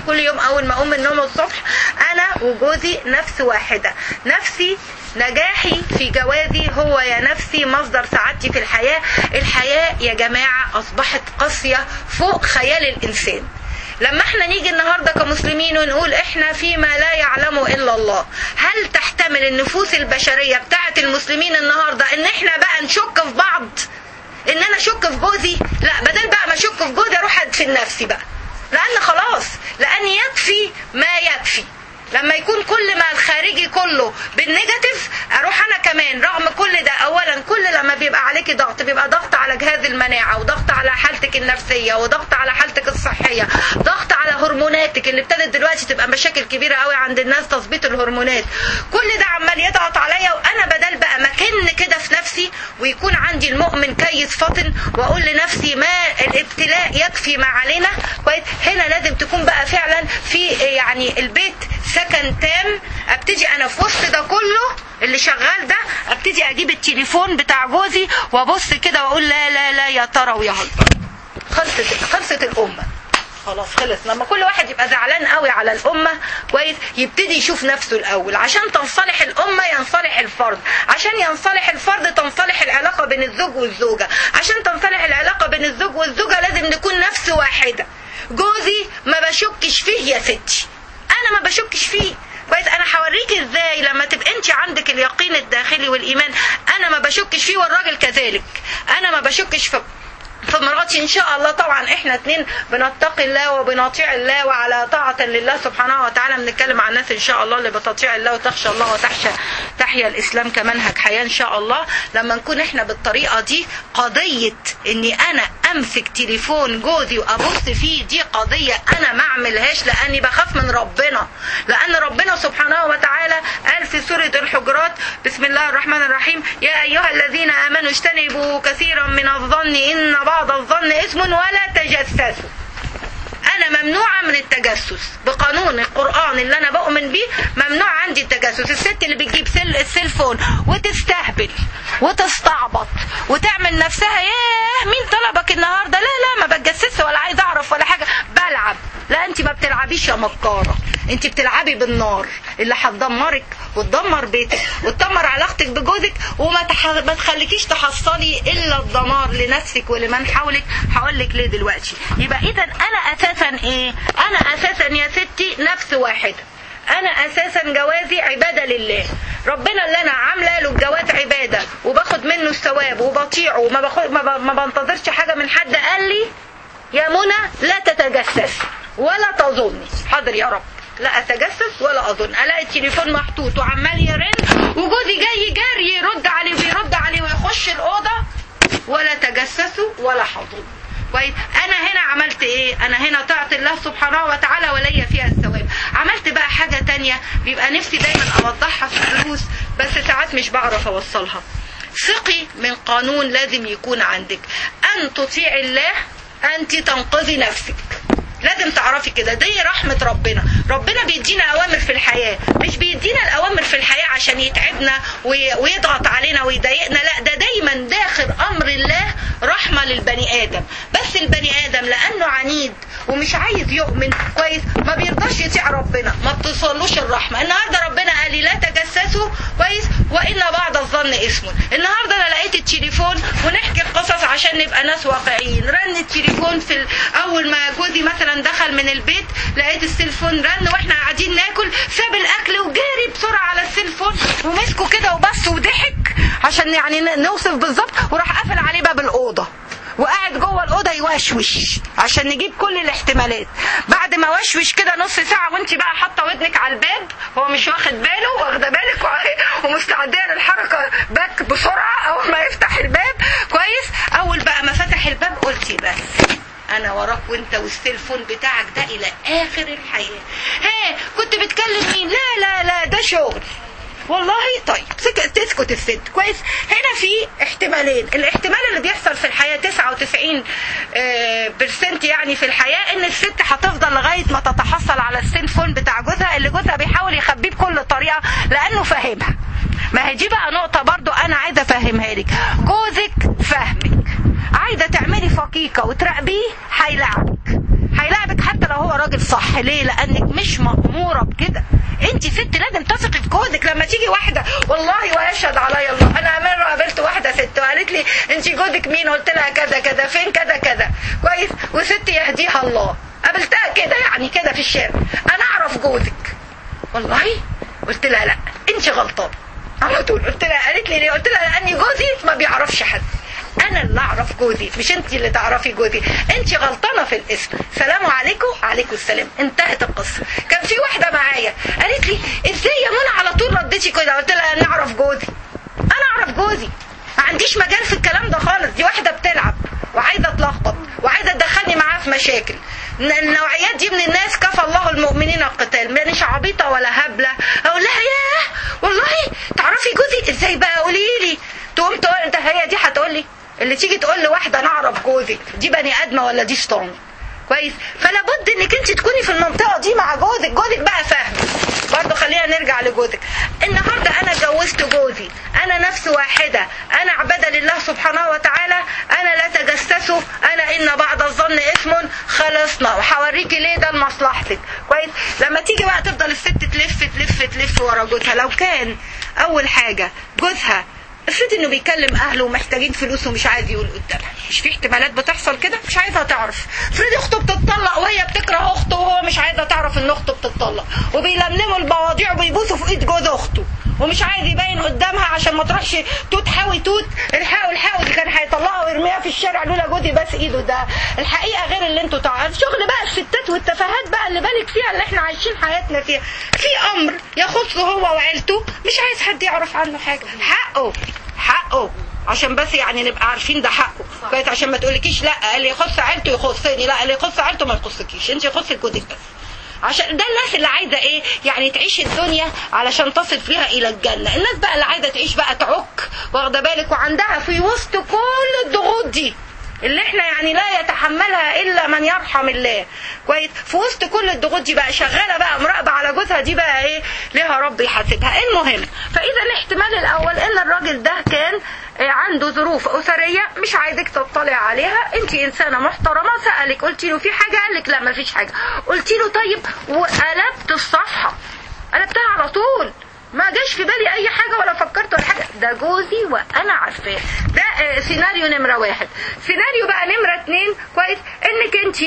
كل يوم اول ما اقوم من النوم الصبح انا وجوزي نفس واحده نفسي نجاحي في جوازي هو يا نفسي مصدر سعادتي في الحياه الحياه يا جماعه اصبحت قاسيه فوق خيال الانسان لما احنا نيجي النهارده كمسلمين ونقول احنا فيما لا يعلمه الا الله هل تحتمل النفوس البشريه بتاعه المسلمين النهارده ان احنا بقى نشك في بعض ان انا اشك في جوزي لا بدل بقى ما اشك في جوزي اروح ادفن نفسي بقى لان خلاص لان يكفي ما يكفي لما يكون كل ما الخارجي كله بالنيجاتيف اروح انا كمان رغم كل ده اولا كل لما بيبقى عليكي ضغط بيبقى ضغط على جهاز المناعه وضغط على حالتك النفسيه وضغط على حالتك الصحيه ضغط على هرموناتك اللي ابتدت دلوقتي تبقى مشاكل كبيره قوي عند الناس تظبيط الهرمونات كل ده عمال يضغط عليا وانا بدل بقى مكن كده في نفسي ويكون عندي المؤمن كيس فطن واقول لنفسي ما الابتلاء يكفي ما علينا كويس هنا لازم تكون بقى فعلا في يعني البيت سكن تام ابتدي انا في وسط ده كله اللي شغال ده ابتدي اجيب التليفون بتاع جوزي وابص كده واقول لا لا لا يا ترى ويا هل خلصت خلصت الامه خلاص خلص لما كل واحد يبقى زعلان قوي على الامه كويس يبتدي يشوف نفسه الاول عشان تنصلح الامه ينصلح الفرد عشان ينصلح الفرد تنصلح العلاقه بين الزوج والزوجه عشان تنصلح العلاقه بين الزوج والزوجه لازم نكون نفس واحده جوزي ما بشكش فيه يا ستي انا ما بشكش فيه كويس انا هوريك ازاي لما تبقى انت عندك اليقين الداخلي والايمان انا ما بشكش فيه والراجل كذلك انا ما بشكش في في مراتي ان شاء الله طبعا احنا اتنين بنتقي الله وبنطيع الله وعلى طاعة لله سبحانه وتعالى بنتكلم عن الناس ان شاء الله اللي بتطيع الله وتخشى الله وتحشى تحيا الاسلام كمنهج حياة ان شاء الله لما نكون احنا بالطريقة دي قضية اني انا امسك تليفون جوزي وابص فيه دي قضية انا ما اعملهاش لاني بخاف من ربنا لان ربنا سبحانه وتعالى قال في سورة الحجرات بسم الله الرحمن الرحيم يا ايها الذين امنوا اجتنبوا كثيرا من الظن ان بعض الظن اسم ولا تجسسوا انا ممنوعه من التجسس بقانون القران اللي انا بؤمن بيه ممنوع عندي التجسس الست اللي بتجيب سل السيلفون وتستهبل وتستعبط وتعمل نفسها ياه مين طلبك النهارده لا لا ما بتجسسش ولا عايز اعرف ولا حاجه بلعب لا انت ما بتلعبيش يا مكاره انت بتلعبي بالنار اللي هتدمرك وتدمر بيتك وتدمر علاقتك بجوزك وما تح... ما تخليكيش تحصلي الا الدمار لنفسك ولمن حولك هقول لك ليه دلوقتي يبقى اذا انا اساسا ايه انا اساسا يا ستي نفس واحده انا اساسا جوازي عباده لله ربنا اللي انا عامله له الجواز عباده وباخد منه الثواب وبطيعه وما باخد ما, ب... ما بنتظرش حاجه من حد قال لي يا منى لا تتجسس ولا تظني حاضر يا رب لا اتجسس ولا اظن الاقي التليفون محطوط وعمال يرن وجوزي جاي جري يرد عليه ويرد عليه ويخش الاوضه ولا تجسسوا ولا حضروا كويس انا هنا عملت ايه انا هنا طاعت الله سبحانه وتعالى وليا فيها الثواب عملت بقى حاجه تانية بيبقى نفسي دايما اوضحها في الدروس بس ساعات مش بعرف اوصلها ثقي من قانون لازم يكون عندك ان تطيع الله انت تنقذي نفسك لازم تعرفي كده دي رحمة ربنا ربنا بيدينا أوامر في الحياة مش بيدينا الأوامر في الحياة عشان يتعبنا ويضغط علينا ويضايقنا لا ده دايما داخل أمر الله رحمة للبني آدم بس البني آدم لأنه عنيد ومش عايز يؤمن كويس ما بيرضاش يطيع ربنا ما بتصلوش الرحمة النهاردة ربنا قال لي لا تجسسوا كويس وإن بعض الظن اسم النهاردة أنا لقيت التليفون ونحكي القصص عشان نبقى ناس واقعيين رن التليفون في أول ما جوزي مثلا دخل من البيت لقيت السيلفون رن واحنا قاعدين ناكل ساب الاكل وجاري بسرعه على السيلفون ومسكه كده وبس وضحك عشان يعني نوصف بالظبط وراح قافل عليه باب الاوضه وقاعد جوه الاوضه يوشوش عشان نجيب كل الاحتمالات بعد ما وشوش كده نص ساعه وانت بقى حاطه ودنك على الباب هو مش واخد باله واخده بالك ومستعديه للحركه باك بسرعه اول ما يفتح الباب كويس اول بقى ما فتح الباب قلتي بس انا وراك وانت والسيلفون بتاعك ده الى اخر الحياه ها كنت بتكلم مين لا لا لا ده شغل والله طيب تسكت الست كويس هنا في احتمالين الاحتمال اللي بيحصل في الحياة 99 برسنت يعني في الحياة ان الست هتفضل لغاية ما تتحصل على السيلفون بتاع جوزها اللي جوزها بيحاول يخبيه بكل طريقة لانه فاهمها ما هي دي بقى نقطة برضو انا عايزة افهمها لك جوزك فاهمك عايزة تعملي فقيقة وتراقبيه هيلعبك هيلعبك حتى لو هو راجل صح ليه لانك مش مأمورة بكده انت ست لازم تثقي في جوزك لما تيجي واحده والله ويشهد علي الله انا مره قابلت واحده ست وقالت لي انت جوزك مين قلت لها كذا كذا فين كذا كذا كويس وست يهديها الله قابلتها كده يعني كده في الشارع انا اعرف جوزك والله قلت لها لا انت غلطان على طول قلت لها قالت لي ليه قلت لها لاني جوزي ما بيعرفش حد انا اللي اعرف جوزي مش انت اللي تعرفي جوزي انت غلطانه في الاسم سلام عليكم عليكم السلام انتهت القصه كان في واحده معايا قالت لي ازاي يا منى على طول رديتي كده قلت لها انا اعرف جوزي انا اعرف جوزي ما عنديش مجال في الكلام ده خالص دي واحده بتلعب وعايزه تلخبط وعايزه تدخلني معاها في مشاكل النوعيات دي من الناس كفى الله المؤمنين القتال مانيش عبيطه ولا هبله اقول لها ياه والله تعرفي جوزي ازاي بقى قولي لي تقوم تقول ده هي دي هتقول لي اللي تيجي تقول لواحده انا اعرف جوزك دي بني ادمه ولا دي شيطان كويس فلا بد انك انت تكوني في المنطقه دي مع جوزك جوزك بقى فاهم برضه خلينا نرجع لجوزك النهارده انا اتجوزت جوزي انا نفس واحده انا عباده لله سبحانه وتعالى انا لا تجسسوا انا ان بعد الظن اسم خلصنا وهوريكي ليه ده لمصلحتك كويس لما تيجي بقى تفضل الست تلف تلف تلف ورا جوزها لو كان اول حاجه جوزها افرض انه بيكلم اهله ومحتاجين فلوس ومش عايز يقول قدامها مش في احتمالات بتحصل كده مش عايزها تعرف افرض اخته بتتطلق وهي بتكره اخته وهو مش عايزها تعرف ان اخته بتتطلق وبيلملموا البواضيع وبيبوسوا في ايد جوز اخته ومش عايز يبين قدامها عشان ما تروحش توت حاوي توت الحقوا الحقوا دي كان هيطلقها ويرميها في الشارع لولا جوزي بس ايده ده الحقيقه غير اللي انتوا تعرفوا شغل بقى الستات والتفاهات بقى اللي بالك فيها اللي احنا عايشين حياتنا فيها في امر يخصه هو وعيلته مش عايز حد يعرف عنه حاجه حقه حقه عشان بس يعني نبقى عارفين ده حقه كويس عشان ما تقولكيش لا اللي يخص عيلته يخصني لا اللي يخص عيلته ما يخصكيش انت يخصك جوزك بس عشان ده الناس اللي عايزه ايه يعني تعيش الدنيا علشان تصل فيها الى الجنه الناس بقى اللي عايزه تعيش بقى تعك واخده بالك وعندها في وسط كل الضغوط دي اللي احنا يعني لا يتحملها الا من يرحم الله كويس في وسط كل الضغوط دي بقى شغاله بقى مراقبه على جوزها دي بقى ايه ليها رب يحاسبها المهم فاذا الاحتمال الاول ان الراجل ده كان عنده ظروف اسريه مش عايزك تطلع عليها انت انسانه محترمه سالك قلت له في حاجه قال لك لا ما فيش حاجه قلت له طيب وقلبت الصفحه قلبتها على طول ما جاش في بالي اي حاجه ولا فكرت ولا حاجه ده جوزي وانا عارفاه ده آه سيناريو نمره واحد سيناريو بقى نمره اتنين كويس انك انت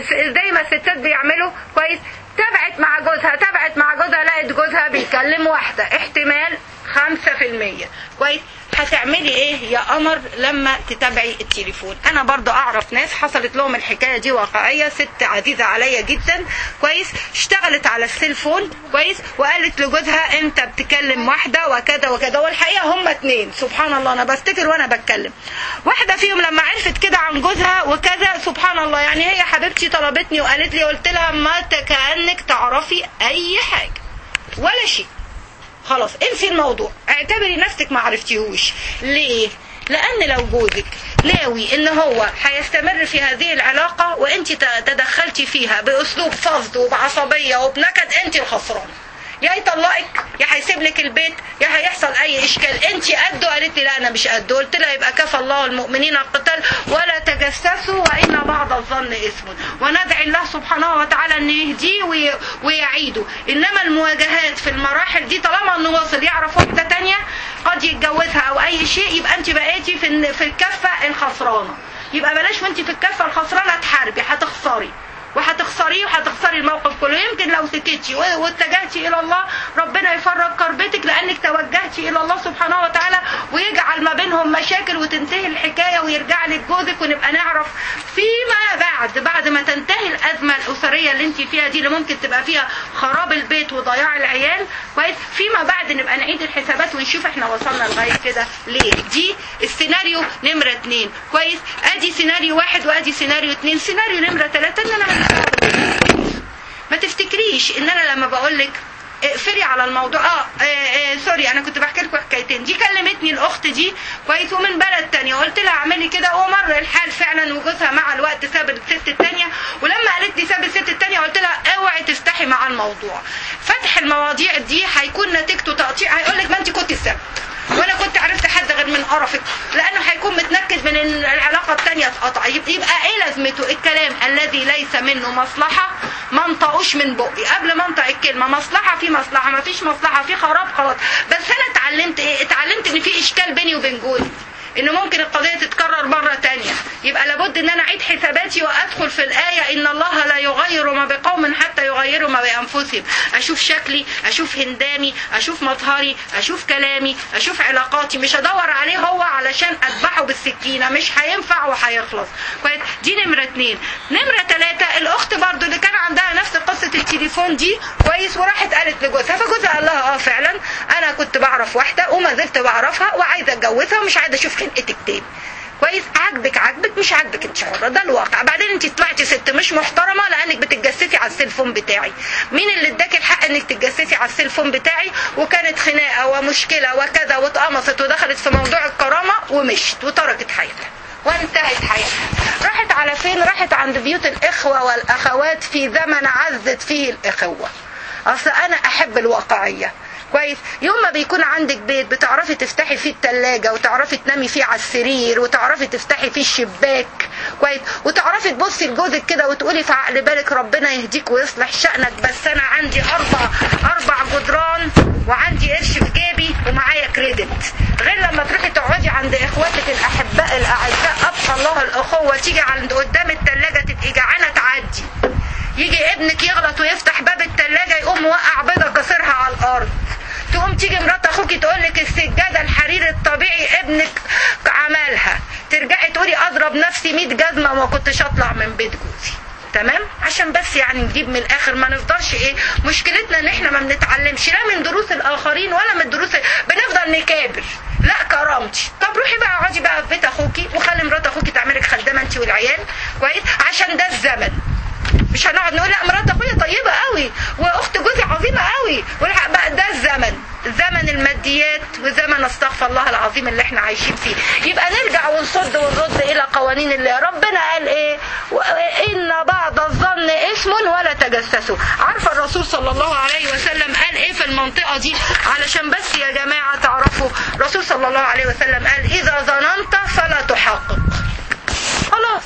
زي ما الستات بيعملوا كويس تابعت مع جوزها تابعت مع جوزها لقت جوزها بيكلم واحده احتمال خمسة في المية كويس هتعملي ايه يا قمر لما تتابعي التليفون انا برضو اعرف ناس حصلت لهم الحكايه دي واقعيه ست عزيزه عليا جدا كويس اشتغلت على السيلفون كويس وقالت لجوزها انت بتكلم واحده وكذا وكذا والحقيقه هم اتنين سبحان الله انا بفتكر وانا بتكلم واحده فيهم لما عرفت كده عن جوزها وكذا سبحان الله يعني هي حبيبتي طلبتني وقالت لي قلت لها ما كانك تعرفي اي حاجه ولا شيء خلاص انسي الموضوع اعتبري نفسك ما عرفتيهوش ليه لان لو جوزك ناوي ان هو هيستمر في هذه العلاقه وانت تدخلتي فيها باسلوب فظ وبعصبيه وبنكد انت الخسرانه يا يطلقك يا هيسيب لك البيت يا هيحصل اي اشكال انت قده قالت لي لا انا مش قده قلت لها يبقى كفى الله المؤمنين القتال ولا تجسسوا وان بعض الظن اسم وندعي الله سبحانه وتعالى ان يهديه وي... ويعيده انما المواجهات في المراحل دي طالما انه وصل يعرف واحده تانية قد يتجوزها او اي شيء يبقى انت بقيتي في في الكفه الخسرانه يبقى بلاش وانت في الكفه الخسرانه تحاربي هتخسري وهتخسريه وهتخسري الموقف كله يمكن لو سكتي واتجهتي الى الله ربنا يفرج كربتك لانك توجهتي الى الله سبحانه وتعالى ويجعل ما بينهم مشاكل وتنتهي الحكايه ويرجع لك جوزك ونبقى نعرف فيما بعد بعد ما تنتهي الازمه الاسريه اللي انت فيها دي اللي ممكن تبقى فيها خراب البيت وضياع العيال كويس فيما بعد نبقى نعيد الحسابات ونشوف احنا وصلنا لغايه كده ليه دي السيناريو نمره اتنين كويس ادي سيناريو واحد وادي سيناريو اتنين سيناريو نمره ثلاثه ان انا ما تفتكريش ان انا لما بقول لك اقفلي على الموضوع اه, آه, آه سوري انا كنت بحكي لكم حكايتين دي كلمتني الاخت دي كويس ومن بلد تانية قلت لها اعملي كده ومر الحال فعلا وجوزها مع الوقت ساب الست التانية ولما قالت لي ساب الست التانية قلت لها اوعي تفتحي مع الموضوع فتح المواضيع دي هيكون نتيجته تقطيع هيقول لك ما انت كنت السبب وانا كنت عرفت حد غير من قرفك لانه هيكون متنكد من ان العلاقه الثانيه اتقطع يبقى ايه لازمته الكلام الذي ليس منه مصلحه ما انطقوش من بقي قبل ما انطق الكلمه مصلحه في مصلحه ما فيش مصلحه في خراب خلاص بس انا اتعلمت ايه اتعلمت ان في اشكال بيني وبين جوزي ان ممكن القضيه تتكرر مره تانية يبقى لابد ان انا اعيد حساباتي وادخل في الايه ان الله لا يغير ما بقوم حتى يغيروا ما بانفسهم اشوف شكلي اشوف هندامي اشوف مظهري اشوف كلامي اشوف علاقاتي مش ادور عليه هو علشان اذبحه بالسكينه مش هينفع وهيخلص كويس دي نمره اتنين نمره ثلاثه الاخت برضو اللي كان عندها نفس قصه التليفون دي كويس وراحت قالت لجوزها فجوزها قال لها اه فعلا انا كنت بعرف واحده وما زلت بعرفها وعايزه اتجوزها ومش عايزه اشوف خلقتك تاني كويس عاجبك عاجبك مش عاجبك انت حره ده الواقع بعدين انت طلعتي ست مش محترمه لانك بتتجسسي على السيلفون بتاعي مين اللي اداك الحق انك تتجسسي على السيلفون بتاعي وكانت خناقه ومشكله وكذا واتقمصت ودخلت في موضوع الكرامه ومشت وتركت حياتها وانتهت حياتها راحت على فين راحت عند بيوت الاخوه والاخوات في زمن عزت فيه الاخوه اصل انا احب الواقعيه كويس يوم ما بيكون عندك بيت بتعرفي تفتحي فيه التلاجة وتعرفي تنامي فيه على السرير وتعرفي تفتحي فيه الشباك كويس وتعرفي تبصي لجوزك كده وتقولي في عقل بالك ربنا يهديك ويصلح شأنك بس انا عندي اربع اربع جدران وعندي قرش في جيبي ومعايا كريدت غير لما تروحي تقعدي عند اخواتك الاحباء الاعزاء ابقى الله الاخوه تيجي عند قدام التلاجة تبقي جعانه تعدي يجي ابنك يغلط ويفتح باب التلاجة يقوم موقع بيضة كسرها على الارض تقوم تيجي مرات اخوك تقول لك السجاده الحرير الطبيعي ابنك عملها ترجعي تقولي اضرب نفسي 100 جزمه وما كنتش اطلع من بيت جوزي تمام عشان بس يعني نجيب من الاخر ما نفضلش ايه مشكلتنا ان احنا ما بنتعلمش لا من دروس الاخرين ولا من دروس بنفضل نكابر لا كرامتي طب روحي بقى اقعدي بقى في بيت اخوكي وخلي مرات اخوكي تعملك خدامه انت والعيال كويس عشان ده الزمن مش هنقعد نقول لا مرات اخويا طيبه قوي واخت جوزي عظيمه قوي والحق بقى ده الزمن زمن الماديات وزمن استغفر الله العظيم اللي احنا عايشين فيه يبقى نرجع ونصد ونرد الى قوانين الله ربنا قال ايه ان بعض الظن اسم ولا تجسسوا عارفه الرسول صلى الله عليه وسلم قال ايه في المنطقه دي علشان بس يا جماعه تعرفوا الرسول صلى الله عليه وسلم قال اذا ظننت فلا تحقق خلاص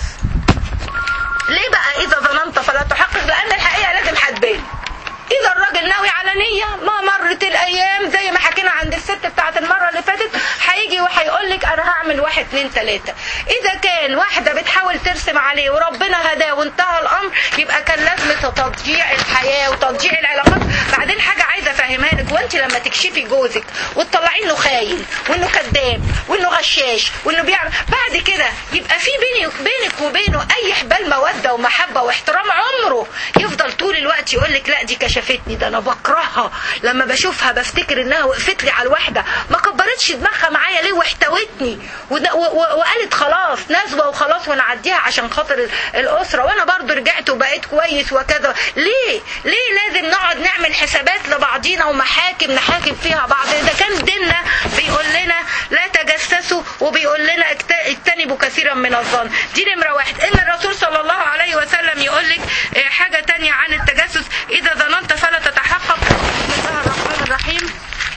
ليه بقى اذا ظننت فلا تحقق لان الحقيقه لازم هتبان اذا الراجل ناوي على نية ما مرت الايام زي ما حكينا عند الست بتاعت المرة اللي فاتت هيجي وهيقول لك انا هعمل واحد اتنين تلاتة اذا كان واحدة بتحاول ترسم عليه وربنا هداه وانتهى الامر يبقى كان لازم تضييع الحياة وتضييع العلاقات بعدين حاجة عايزة افهمها لك وانت لما تكشفي جوزك وتطلعي انه خاين وانه كذاب وانه غشاش وانه بيعمل بعد كده يبقى في بيني بينك وبينه اي حبال موده ومحبه واحترام عمره يفضل طول الوقت يقول لك لا دي كشفتني ده انا بكرهها لما بشوفها بفتكر انها وقفت لي على الواحده ما كبرتش دماغها معايا ليه واحتوتني وقالت خلاص نزوه وخلاص ونعديها عشان خاطر الاسره وانا برضو رجعت وبقيت كويس وكذا ليه ليه لازم نقعد نعمل حسابات لبعضينا ومحاكم نحاكم فيها بعض ده كان ديننا بيقول لنا لا تجسسوا وبيقول لنا اجتنبوا كثيرا من الظن دي نمره واحد ان الرسول صلى الله عليه وسلم يقول لك حاجه تانية عن التجسس اذا ظننت فلا تتحقق بسم الله الرحمن الرحيم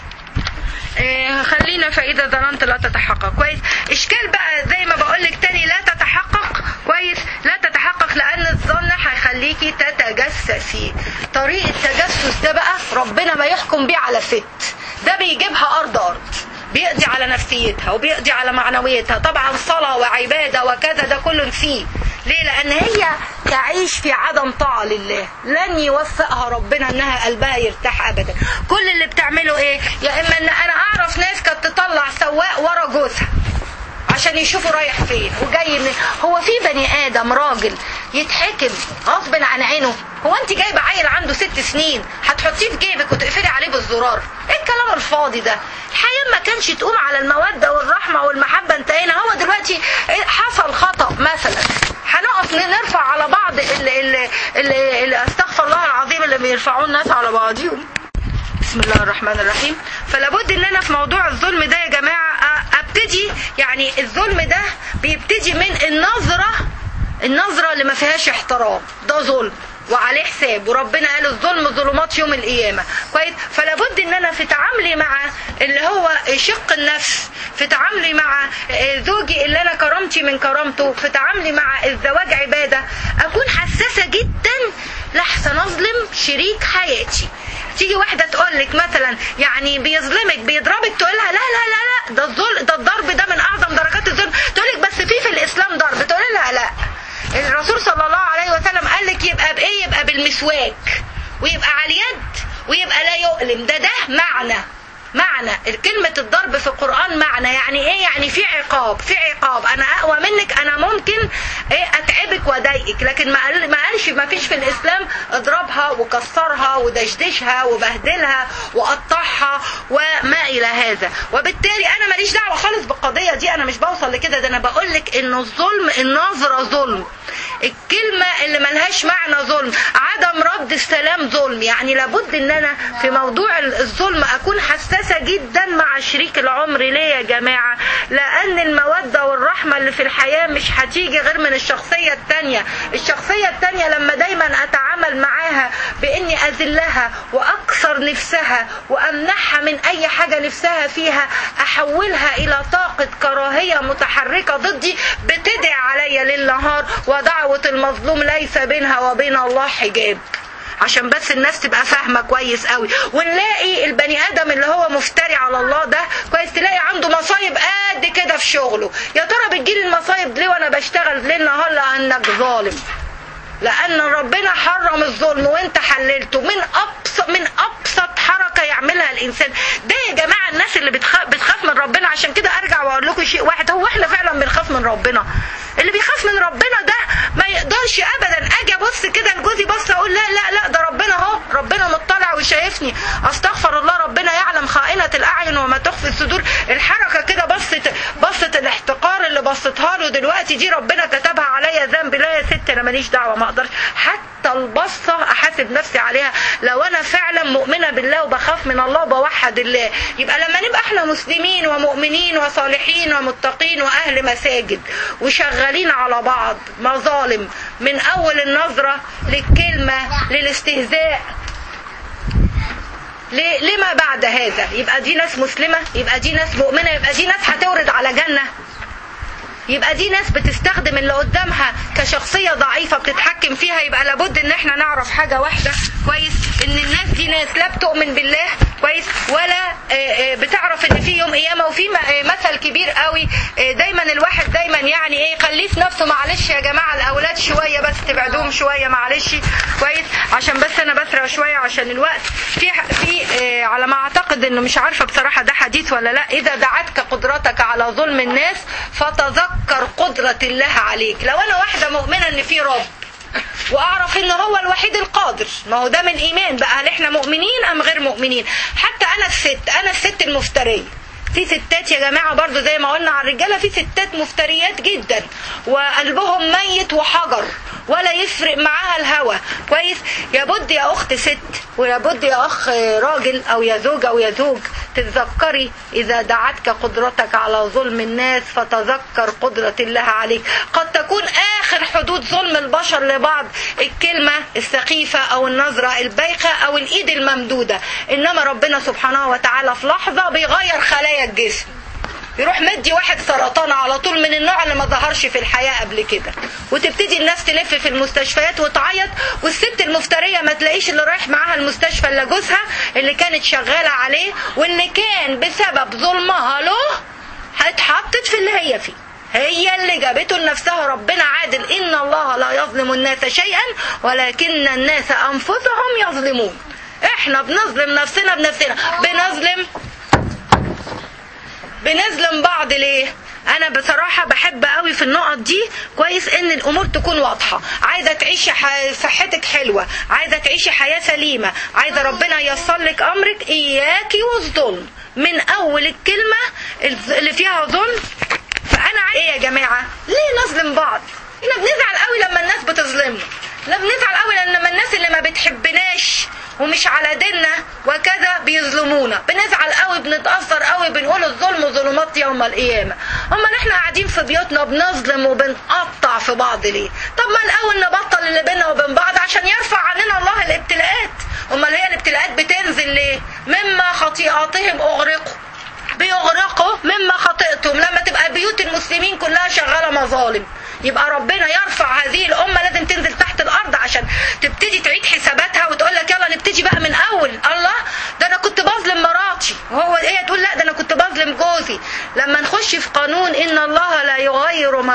خلينا فاذا ظننت لا تتحقق كويس اشكال بقى زي ما بقول لك تاني لا تتحقق كويس لا تتحقق لان الظن هيخليكي تتجسسي طريق التجسس ده بقى ربنا ما يحكم بيه على ست ده بيجيبها ارض ارض بيقضي على نفسيتها وبيقضي على معنويتها طبعا صلاة وعبادة وكذا ده كله فيه ليه لان هي تعيش في عدم طاعة لله لن يوفقها ربنا انها قلبها يرتاح ابدا كل اللي بتعمله ايه يا اما ان انا اعرف ناس كانت تطلع سواق ورا جوزها عشان يشوفوا رايح فين وجاي من هو في بني ادم راجل يتحكم غصب عن عينه هو انت جايبه عيل عنده ست سنين هتحطيه في جيبك وتقفلي عليه بالزرار ايه الكلام الفاضي ده الحياه ما كانش تقوم على الموده والرحمه والمحبه انتهينا هو دلوقتي حصل خطا مثلا هنقف نرفع على بعض اللي, اللي, اللي, اللي استغفر الله العظيم اللي بيرفعوه الناس على بعضهم بسم الله الرحمن الرحيم فلابد ان انا في موضوع الظلم ده يا جماعه ابتدي يعني الظلم ده بيبتدي من النظره النظره اللي ما فيهاش احترام ده ظلم وعليه حساب وربنا قال الظلم ظلمات يوم القيامه كويس فلابد ان انا في تعاملي مع اللي هو شق النفس في تعاملي مع زوجي اللي انا كرامتي من كرامته في تعاملي مع الزواج عباده اكون حساسه جدا لحسن تيجي واحده تقول لك مثلا يعني بيظلمك بيضربك تقول لها لا لا لا لا ده الظلم ده الضرب ده من اعظم درجات الظلم تقول لك بس في في الاسلام ضرب تقول لها لا الرسول صلى الله عليه وسلم قال لك يبقى بايه يبقى بالمسواك ويبقى على اليد ويبقى لا يؤلم ده ده معنى معنى كلمة الضرب في القرآن معنى يعني ايه يعني في عقاب في عقاب انا اقوى منك انا ممكن ايه اتعبك واضايقك لكن ما قال ما قالش ما فيش في الاسلام اضربها وكسرها ودشدشها وبهدلها وقطعها وما الى هذا وبالتالي انا ماليش دعوة خالص بالقضية دي انا مش بوصل لكده ده انا بقول لك ان الظلم النظرة ظلم الكلمة اللي ملهاش معنى ظلم عدم رد السلام ظلم يعني لابد ان انا في موضوع الظلم اكون حساسة جدا مع شريك العمر ليه يا جماعة لان المودة والرحمة اللي في الحياة مش هتيجي غير من الشخصية التانية الشخصية التانية لما دايما اتعامل معاها باني اذلها واكسر نفسها وامنحها من اي حاجة نفسها فيها احولها الى طاقة كراهية متحركة ضدي بتدعي عليا ليل نهار ودعوة المظلوم ليس بينها وبين الله حجاب عشان بس الناس تبقى فاهمة كويس قوي ونلاقي البني ادم اللي هو مفتري على الله ده كويس تلاقي عنده مصايب قد كده في شغله يا ترى بتجيلي المصايب ليه وانا بشتغل ليل نهار لانك ظالم لان ربنا حرم الظلم وانت حللته من ابسط من ابسط حركه يعملها الانسان ده يا جماعه الناس اللي بتخاف, بتخاف من ربنا عشان كده ارجع واقول لكم شيء واحد هو احنا فعلا بنخاف من ربنا اللي بيخاف من ربنا ده ما يقدرش ابدا اجي ابص كده لجوزي بص اقول لا لا لا ده ربنا اهو ربنا مطلع وشايفني استغفر الله ربنا يعلم خائنه الاعين وما تخفي الصدور الحركه كده بصت بصت الاحتقار اللي بصتها له دلوقتي دي ربنا كتبها عليا ذنب لا يا ست انا ماليش دعوه ما اقدرش حتى البصه احاسب نفسي عليها لو انا فعلا مؤمنه بالله وبخاف من الله وبوحد الله يبقى لما نبقى احنا مسلمين ومؤمنين وصالحين ومتقين واهل مساجد وشغالين على بعض مظالم من اول النظره للكلمه للاستهزاء لما بعد هذا يبقى دي ناس مسلمة يبقى دي ناس مؤمنة يبقى دي ناس هتورد على جنة يبقى دي ناس بتستخدم اللي قدامها كشخصية ضعيفة بتتحكم فيها يبقى لابد ان احنا نعرف حاجة واحدة كويس ان الناس دي ناس لا بتؤمن بالله كويس ولا بتعرف ان في يوم قيامة وفي مثل كبير قوي دايما الواحد دايما يعني ايه خليه في نفسه معلش يا جماعة الاولاد شوية بس تبعدوهم شوية معلش كويس عشان بس انا بسرع شوية عشان الوقت في في على ما اعتقد انه مش عارفة بصراحة ده حديث ولا لا اذا دعتك قدرتك على ظلم الناس فتذكر قدرة الله عليك لو انا واحدة مؤمنة ان في رب واعرف ان هو الوحيد القادر ما هو ده من ايمان بقى هل احنا مؤمنين ام غير مؤمنين حتى انا الست انا الست المفتريه في ستات يا جماعة برضو زي ما قلنا على الرجالة في ستات مفتريات جدا وقلبهم ميت وحجر ولا يفرق معاها الهوى كويس يابد يا اخت ست ويابد يا اخ راجل او يا زوج او يا زوج تتذكري اذا دعتك قدرتك على ظلم الناس فتذكر قدرة الله عليك قد تكون اخر حدود ظلم البشر لبعض الكلمة السخيفة او النظرة البايخة او الايد الممدودة انما ربنا سبحانه وتعالى في لحظة بيغير خلايا الجسم يروح مدي واحد سرطان على طول من النوع اللي ما ظهرش في الحياة قبل كده وتبتدي الناس تلف في المستشفيات وتعيط والست المفترية ما تلاقيش اللي رايح معاها المستشفى الا جوزها اللي كانت شغالة عليه واللي كان بسبب ظلمها له اتحطت في اللي هي فيه هي اللي جابته لنفسها ربنا عادل إن الله لا يظلم الناس شيئا ولكن الناس أنفسهم يظلمون احنا بنظلم نفسنا بنفسنا بنظلم بنظلم بعض ليه انا بصراحة بحب قوي في النقط دي كويس ان الامور تكون واضحة عايزة تعيشي صحتك حلوة عايزة تعيشي حياة سليمة عايزة ربنا ييسر لك امرك اياكي والظلم من اول الكلمة اللي فيها ظلم فانا ايه يا جماعة ليه نظلم بعض احنا بنزعل قوي لما الناس بتظلمنا لا بنزعل قوي لما الناس اللي ما بتحبناش ومش على ديننا وكذا بيظلمونا بنزعل قوي بنتأثر قوي بنقول الظلم ظلمات يوم القيامة اما احنا قاعدين في بيوتنا بنظلم وبنقطع في بعض ليه طب ما الاول نبطل اللي بينا وبين بعض عشان يرفع عننا الله الابتلاءات امال هي الابتلاءات بتنزل ليه مما خطيئاتهم اغرقوا بيغرقوا مما خطئتم لما تبقى بيوت المسلمين كلها شغالة مظالم يبقى ربنا يرفع هذه الأمة لازم تنزل تحت الأرض عشان تبتدي تعيد حساباتها وتقول لك يلا نبتدي بقى من أول الله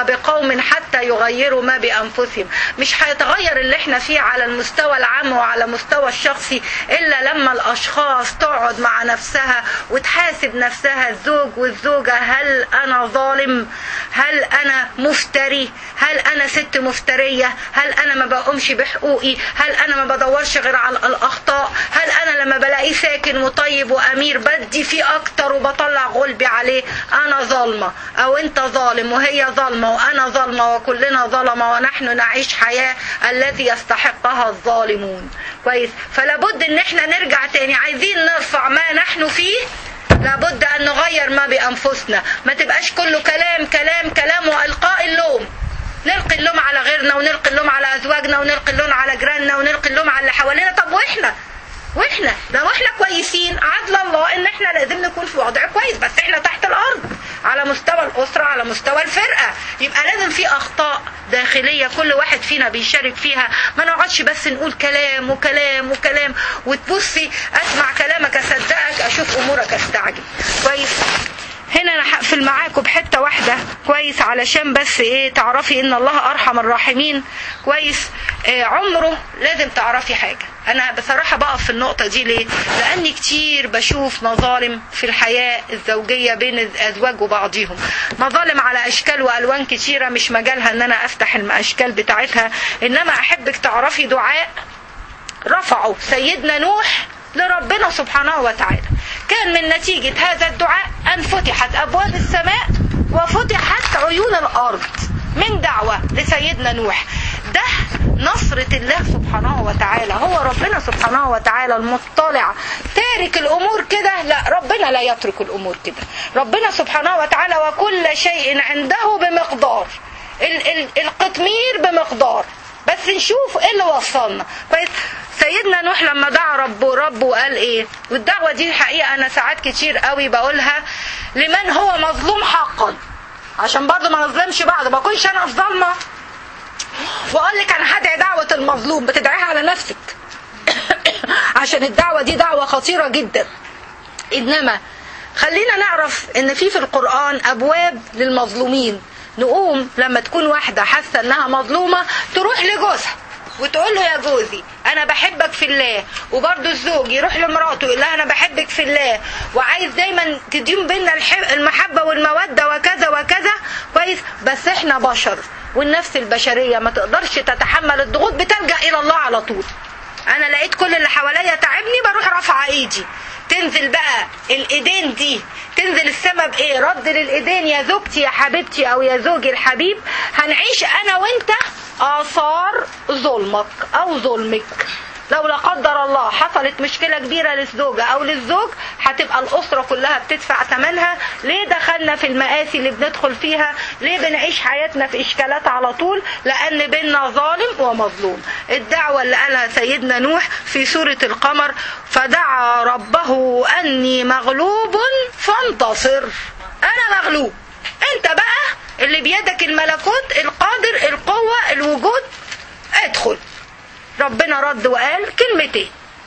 الله بقوم حتى يغيروا ما بانفسهم مش هيتغير اللي احنا فيه على المستوى العام وعلى مستوى الشخصي الا لما الاشخاص تقعد مع نفسها وتحاسب نفسها الزوج والزوجه هل انا ظالم هل انا مفتري هل انا ست مفتريه هل انا ما بقومش بحقوقي هل انا ما بدورش غير على الاخطاء هل انا لما بلاقيه ساكن وطيب وامير بدي فيه اكتر وبطلع غلبي عليه انا ظالمه او انت ظالم وهي ظالمه وانا ظالمه وكلنا ظلمه ونحن نعيش حياه التي يستحقها الظالمون كويس فلا بد ان احنا نرجع تاني عايزين نرفع ما نحن فيه لابد ان نغير ما بانفسنا ما تبقاش كله كلام كلام كلام والقاء اللوم نلقي اللوم على غيرنا ونلقي اللوم على ازواجنا ونلقي اللوم على جيراننا ونلقي اللوم على اللي حوالينا طب واحنا واحنا لو احنا كويسين عدل الله ان احنا لازم نكون في وضع كويس بس احنا تحت الارض على مستوى الاسره على مستوى الفرقه يبقى لازم في اخطاء داخليه كل واحد فينا بيشارك فيها ما نقعدش بس نقول كلام وكلام وكلام وتبصي اسمع كلامك اصدقك اشوف امورك استعجب كويس هنا انا هقفل معاكم بحته واحده كويس علشان بس ايه تعرفي ان الله ارحم الراحمين كويس آه عمره لازم تعرفي حاجه انا بصراحه بقف في النقطه دي ليه لاني كتير بشوف مظالم في الحياه الزوجيه بين الازواج وبعضهم مظالم على اشكال والوان كتيره مش مجالها ان انا افتح الاشكال بتاعتها انما احبك تعرفي دعاء رفعوا سيدنا نوح لربنا سبحانه وتعالى كان من نتيجة هذا الدعاء أن فتحت أبواب السماء وفتحت عيون الأرض من دعوة لسيدنا نوح ده نصرة الله سبحانه وتعالى هو ربنا سبحانه وتعالى المطلع تارك الأمور كده لا ربنا لا يترك الأمور كده ربنا سبحانه وتعالى وكل شيء عنده بمقدار ال- ال- القطمير بمقدار بس نشوف ايه اللي وصلنا كويس سيدنا نوح لما دعا ربه ربه وقال ايه والدعوه دي الحقيقه انا ساعات كتير قوي بقولها لمن هو مظلوم حقا عشان برضه ما نظلمش بعض ما اكونش انا الظالمه واقول لك انا هدعي دعوه المظلوم بتدعيها على نفسك عشان الدعوه دي دعوه خطيره جدا انما خلينا نعرف ان في في القران ابواب للمظلومين نقوم لما تكون واحده حاسه انها مظلومه تروح لجوزها وتقول له يا جوزي انا بحبك في الله وبرضه الزوج يروح لمراته يقول لها انا بحبك في الله وعايز دايما تديم بينا الح- المحبه والموده وكذا وكذا كويس بس احنا بشر والنفس البشريه ما تقدرش تتحمل الضغوط بتلجا الى الله على طول انا لقيت كل اللي حواليا تعبني بروح رافعه ايدي تنزل بقى الايدين دي تنزل السما بايه رد للايدين يا زوجتي يا حبيبتي او يا زوجي الحبيب هنعيش انا وانت اثار ظلمك او ظلمك لو لا قدر الله حصلت مشكله كبيره للزوجه او للزوج هتبقى الاسره كلها بتدفع ثمنها ليه دخلنا في المآسي اللي بندخل فيها ليه بنعيش حياتنا في اشكالات على طول لان بينا ظالم ومظلوم الدعوه اللي قالها سيدنا نوح في سوره القمر فدعا ربه اني مغلوب فانتصر انا مغلوب انت بقى اللي بيدك الملكوت القادر القوه الوجود ادخل ربنا رد وقال كلمتين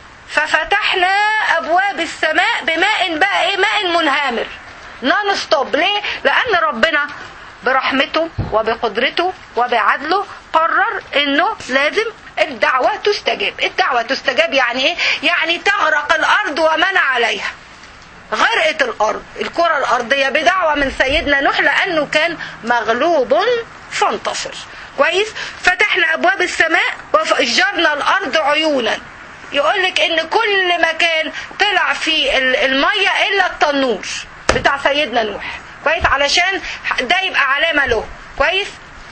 ففتحنا ابواب السماء بماء بقى ايه ماء منهمر نون ستوب ليه لان ربنا برحمته وبقدرته وبعدله قرر انه لازم الدعوة تستجاب الدعوة تستجاب يعني ايه يعني تغرق الارض ومن عليها غرقت الارض الكرة الارضية بدعوة من سيدنا نوح لانه كان مغلوب فانتصر كويس فتحنا ابواب السماء وفجرنا الارض عيونا يقول لك ان كل مكان طلع فيه الميه الا التنور بتاع سيدنا نوح كويس علشان ده يبقى علامه له كويس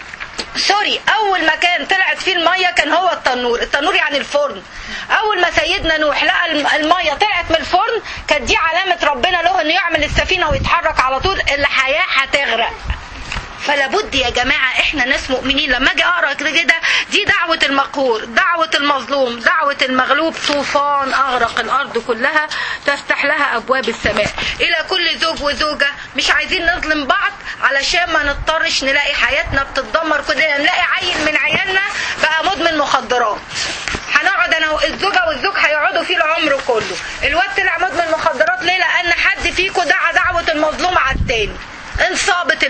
سوري اول مكان طلعت فيه الميه كان هو التنور التنور يعني الفرن اول ما سيدنا نوح لقى الميه طلعت من الفرن كانت دي علامه ربنا له انه يعمل السفينه ويتحرك على طول الحياه هتغرق فلا بد يا جماعة احنا ناس مؤمنين لما اجي اقرا كده دي دعوة المقهور دعوة المظلوم دعوة المغلوب طوفان اغرق الارض كلها تفتح لها ابواب السماء الى كل زوج وزوجة مش عايزين نظلم بعض علشان ما نضطرش نلاقي حياتنا بتتدمر كلنا نلاقي عيل من عيالنا بقى مدمن مخدرات هنقعد انا الزوجه والزوج هيقعدوا فيه العمر كله الواد طلع مدمن مخدرات ليه لان حد فيكم دعا دعوه المظلوم على التاني انصابت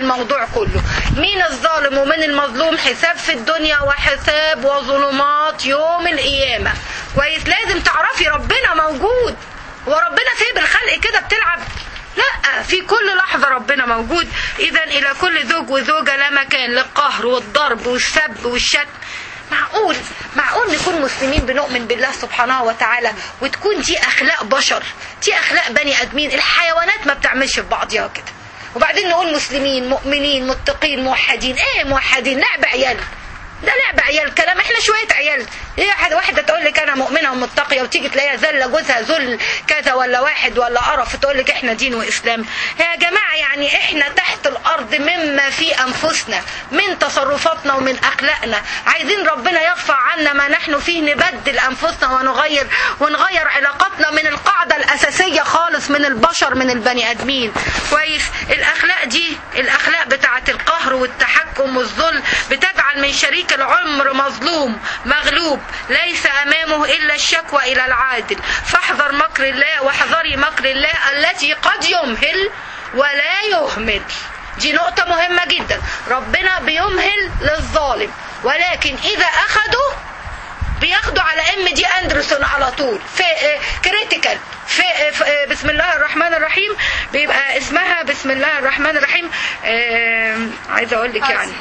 الموضوع كله مين الظالم ومين المظلوم حساب في الدنيا وحساب وظلمات يوم القيامة كويس لازم تعرفي ربنا موجود وربنا سايب الخلق كده بتلعب لا في كل لحظة ربنا موجود إذا إلى كل زوج وزوجة لا مكان للقهر والضرب والسب والشتم معقول معقول نكون مسلمين بنؤمن بالله سبحانه وتعالى وتكون دي أخلاق بشر دي أخلاق بني آدمين الحيوانات ما بتعملش في بعضها كده وبعدين نقول مسلمين مؤمنين متقين موحدين ايه موحدين لعب عيال ده لعب عيال كلام احنا شويه عيال ايه واحده واحده تقول لك انا مؤمنه ومتقيه وتيجي تلاقيها زله جوزها ذل كذا ولا واحد ولا قرف تقول لك احنا دين واسلام يا جماعه يعني احنا تحت الارض مما في انفسنا من تصرفاتنا ومن اخلاقنا عايزين ربنا يرفع عنا ما نحن فيه نبدل انفسنا ونغير ونغير علاقاتنا من القاعده الاساسيه خالص من البشر من البني ادمين كويس الاخلاق دي الاخلاق بتاعه القهر والتحكم والذل بتجعل من شريك العمر مظلوم مغلوب ليس امامه الا الشكوى الى العادل فاحذر مكر الله واحذري مكر الله التي قد يمهل ولا يهمل دي نقطة مهمة جدا ربنا بيمهل للظالم ولكن إذا أخده بياخدوا على ام دي اندرسون على طول في كريتيكال في في- بسم الله الرحمن الرحيم بيبقى اسمها بسم الله الرحمن الرحيم آه، عايزه اقول لك يعني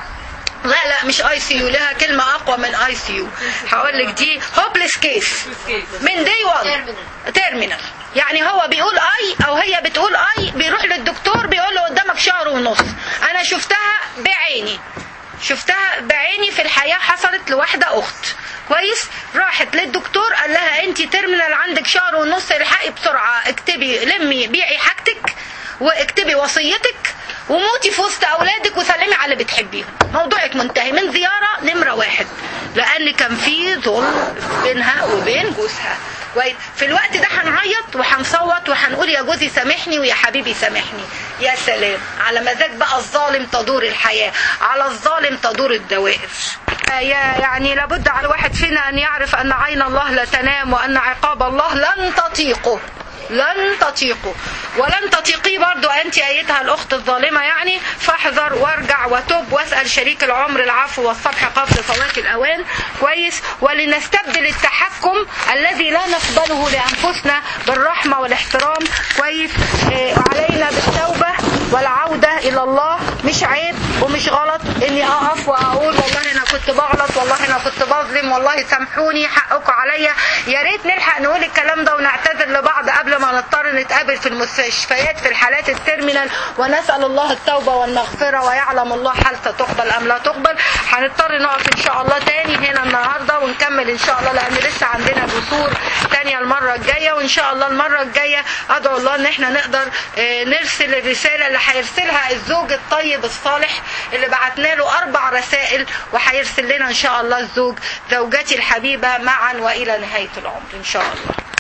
لا لا مش اي سي يو لها كلمه اقوى من اي سي يو هقول لك دي هوبليس كيس من دي 1 تيرمينال يعني هو بيقول اي او هي بتقول اي بيروح للدكتور بيقول له قدامك شهر ونص انا شفتها بعيني شفتها بعيني في الحياه حصلت لواحده اخت كويس راحت للدكتور قال لها انت تيرمينال عندك شهر ونص الحقي بسرعه اكتبي لمي بيعي حاجتك واكتبي وصيتك وموتي في وسط اولادك وسلمي على اللي بتحبيهم موضوعك منتهي من زياره نمره واحد لان كان في ظلم بينها وبين جوزها كويس في الوقت ده هنعيط وهنصوت وهنقول يا جوزي سامحني ويا حبيبي سامحني يا سلام على مزاج بقى الظالم تدور الحياه على الظالم تدور الدوائر يا- يعني لابد على الواحد فينا ان يعرف ان عين الله لا تنام وان عقاب الله لن تطيقه لن تطيقوا ولن تطيقيه برضو أنت أيتها الأخت الظالمة يعني فاحذر وارجع وتب واسأل شريك العمر العفو والصفح قبل فوات الأوان كويس ولنستبدل التحكم الذي لا نقبله لأنفسنا بالرحمة والاحترام كويس آه، علينا بالتوبة والعودة إلى الله مش عيب ومش غلط إني أقف وأقول والله أنا كنت بغلط والله أنا كنت بظلم والله سامحوني حقكم عليا يا ريت نلحق نقول الكلام ده ونعتذر لبعض قبل ما نضطر نتقابل في المستشفيات في الحالات التيرمينال ونسأل الله التوبة والمغفرة ويعلم الله هل ستقبل أم لا تقبل هنضطر نقف إن شاء الله تاني هنا النهاردة ونكمل إن شاء الله لأن لسه عندنا جسور تانية المرة الجاية وإن شاء الله المرة الجاية أدعو الله إن إحنا نقدر آه، نرسل الرسالة اللي هيرسلها الزوج الطيب الصالح اللي بعتنا له أربع رسائل وهيرسل لنا إن شاء الله الزوج زوجتي الحبيبة معا وإلى نهاية العمر إن شاء الله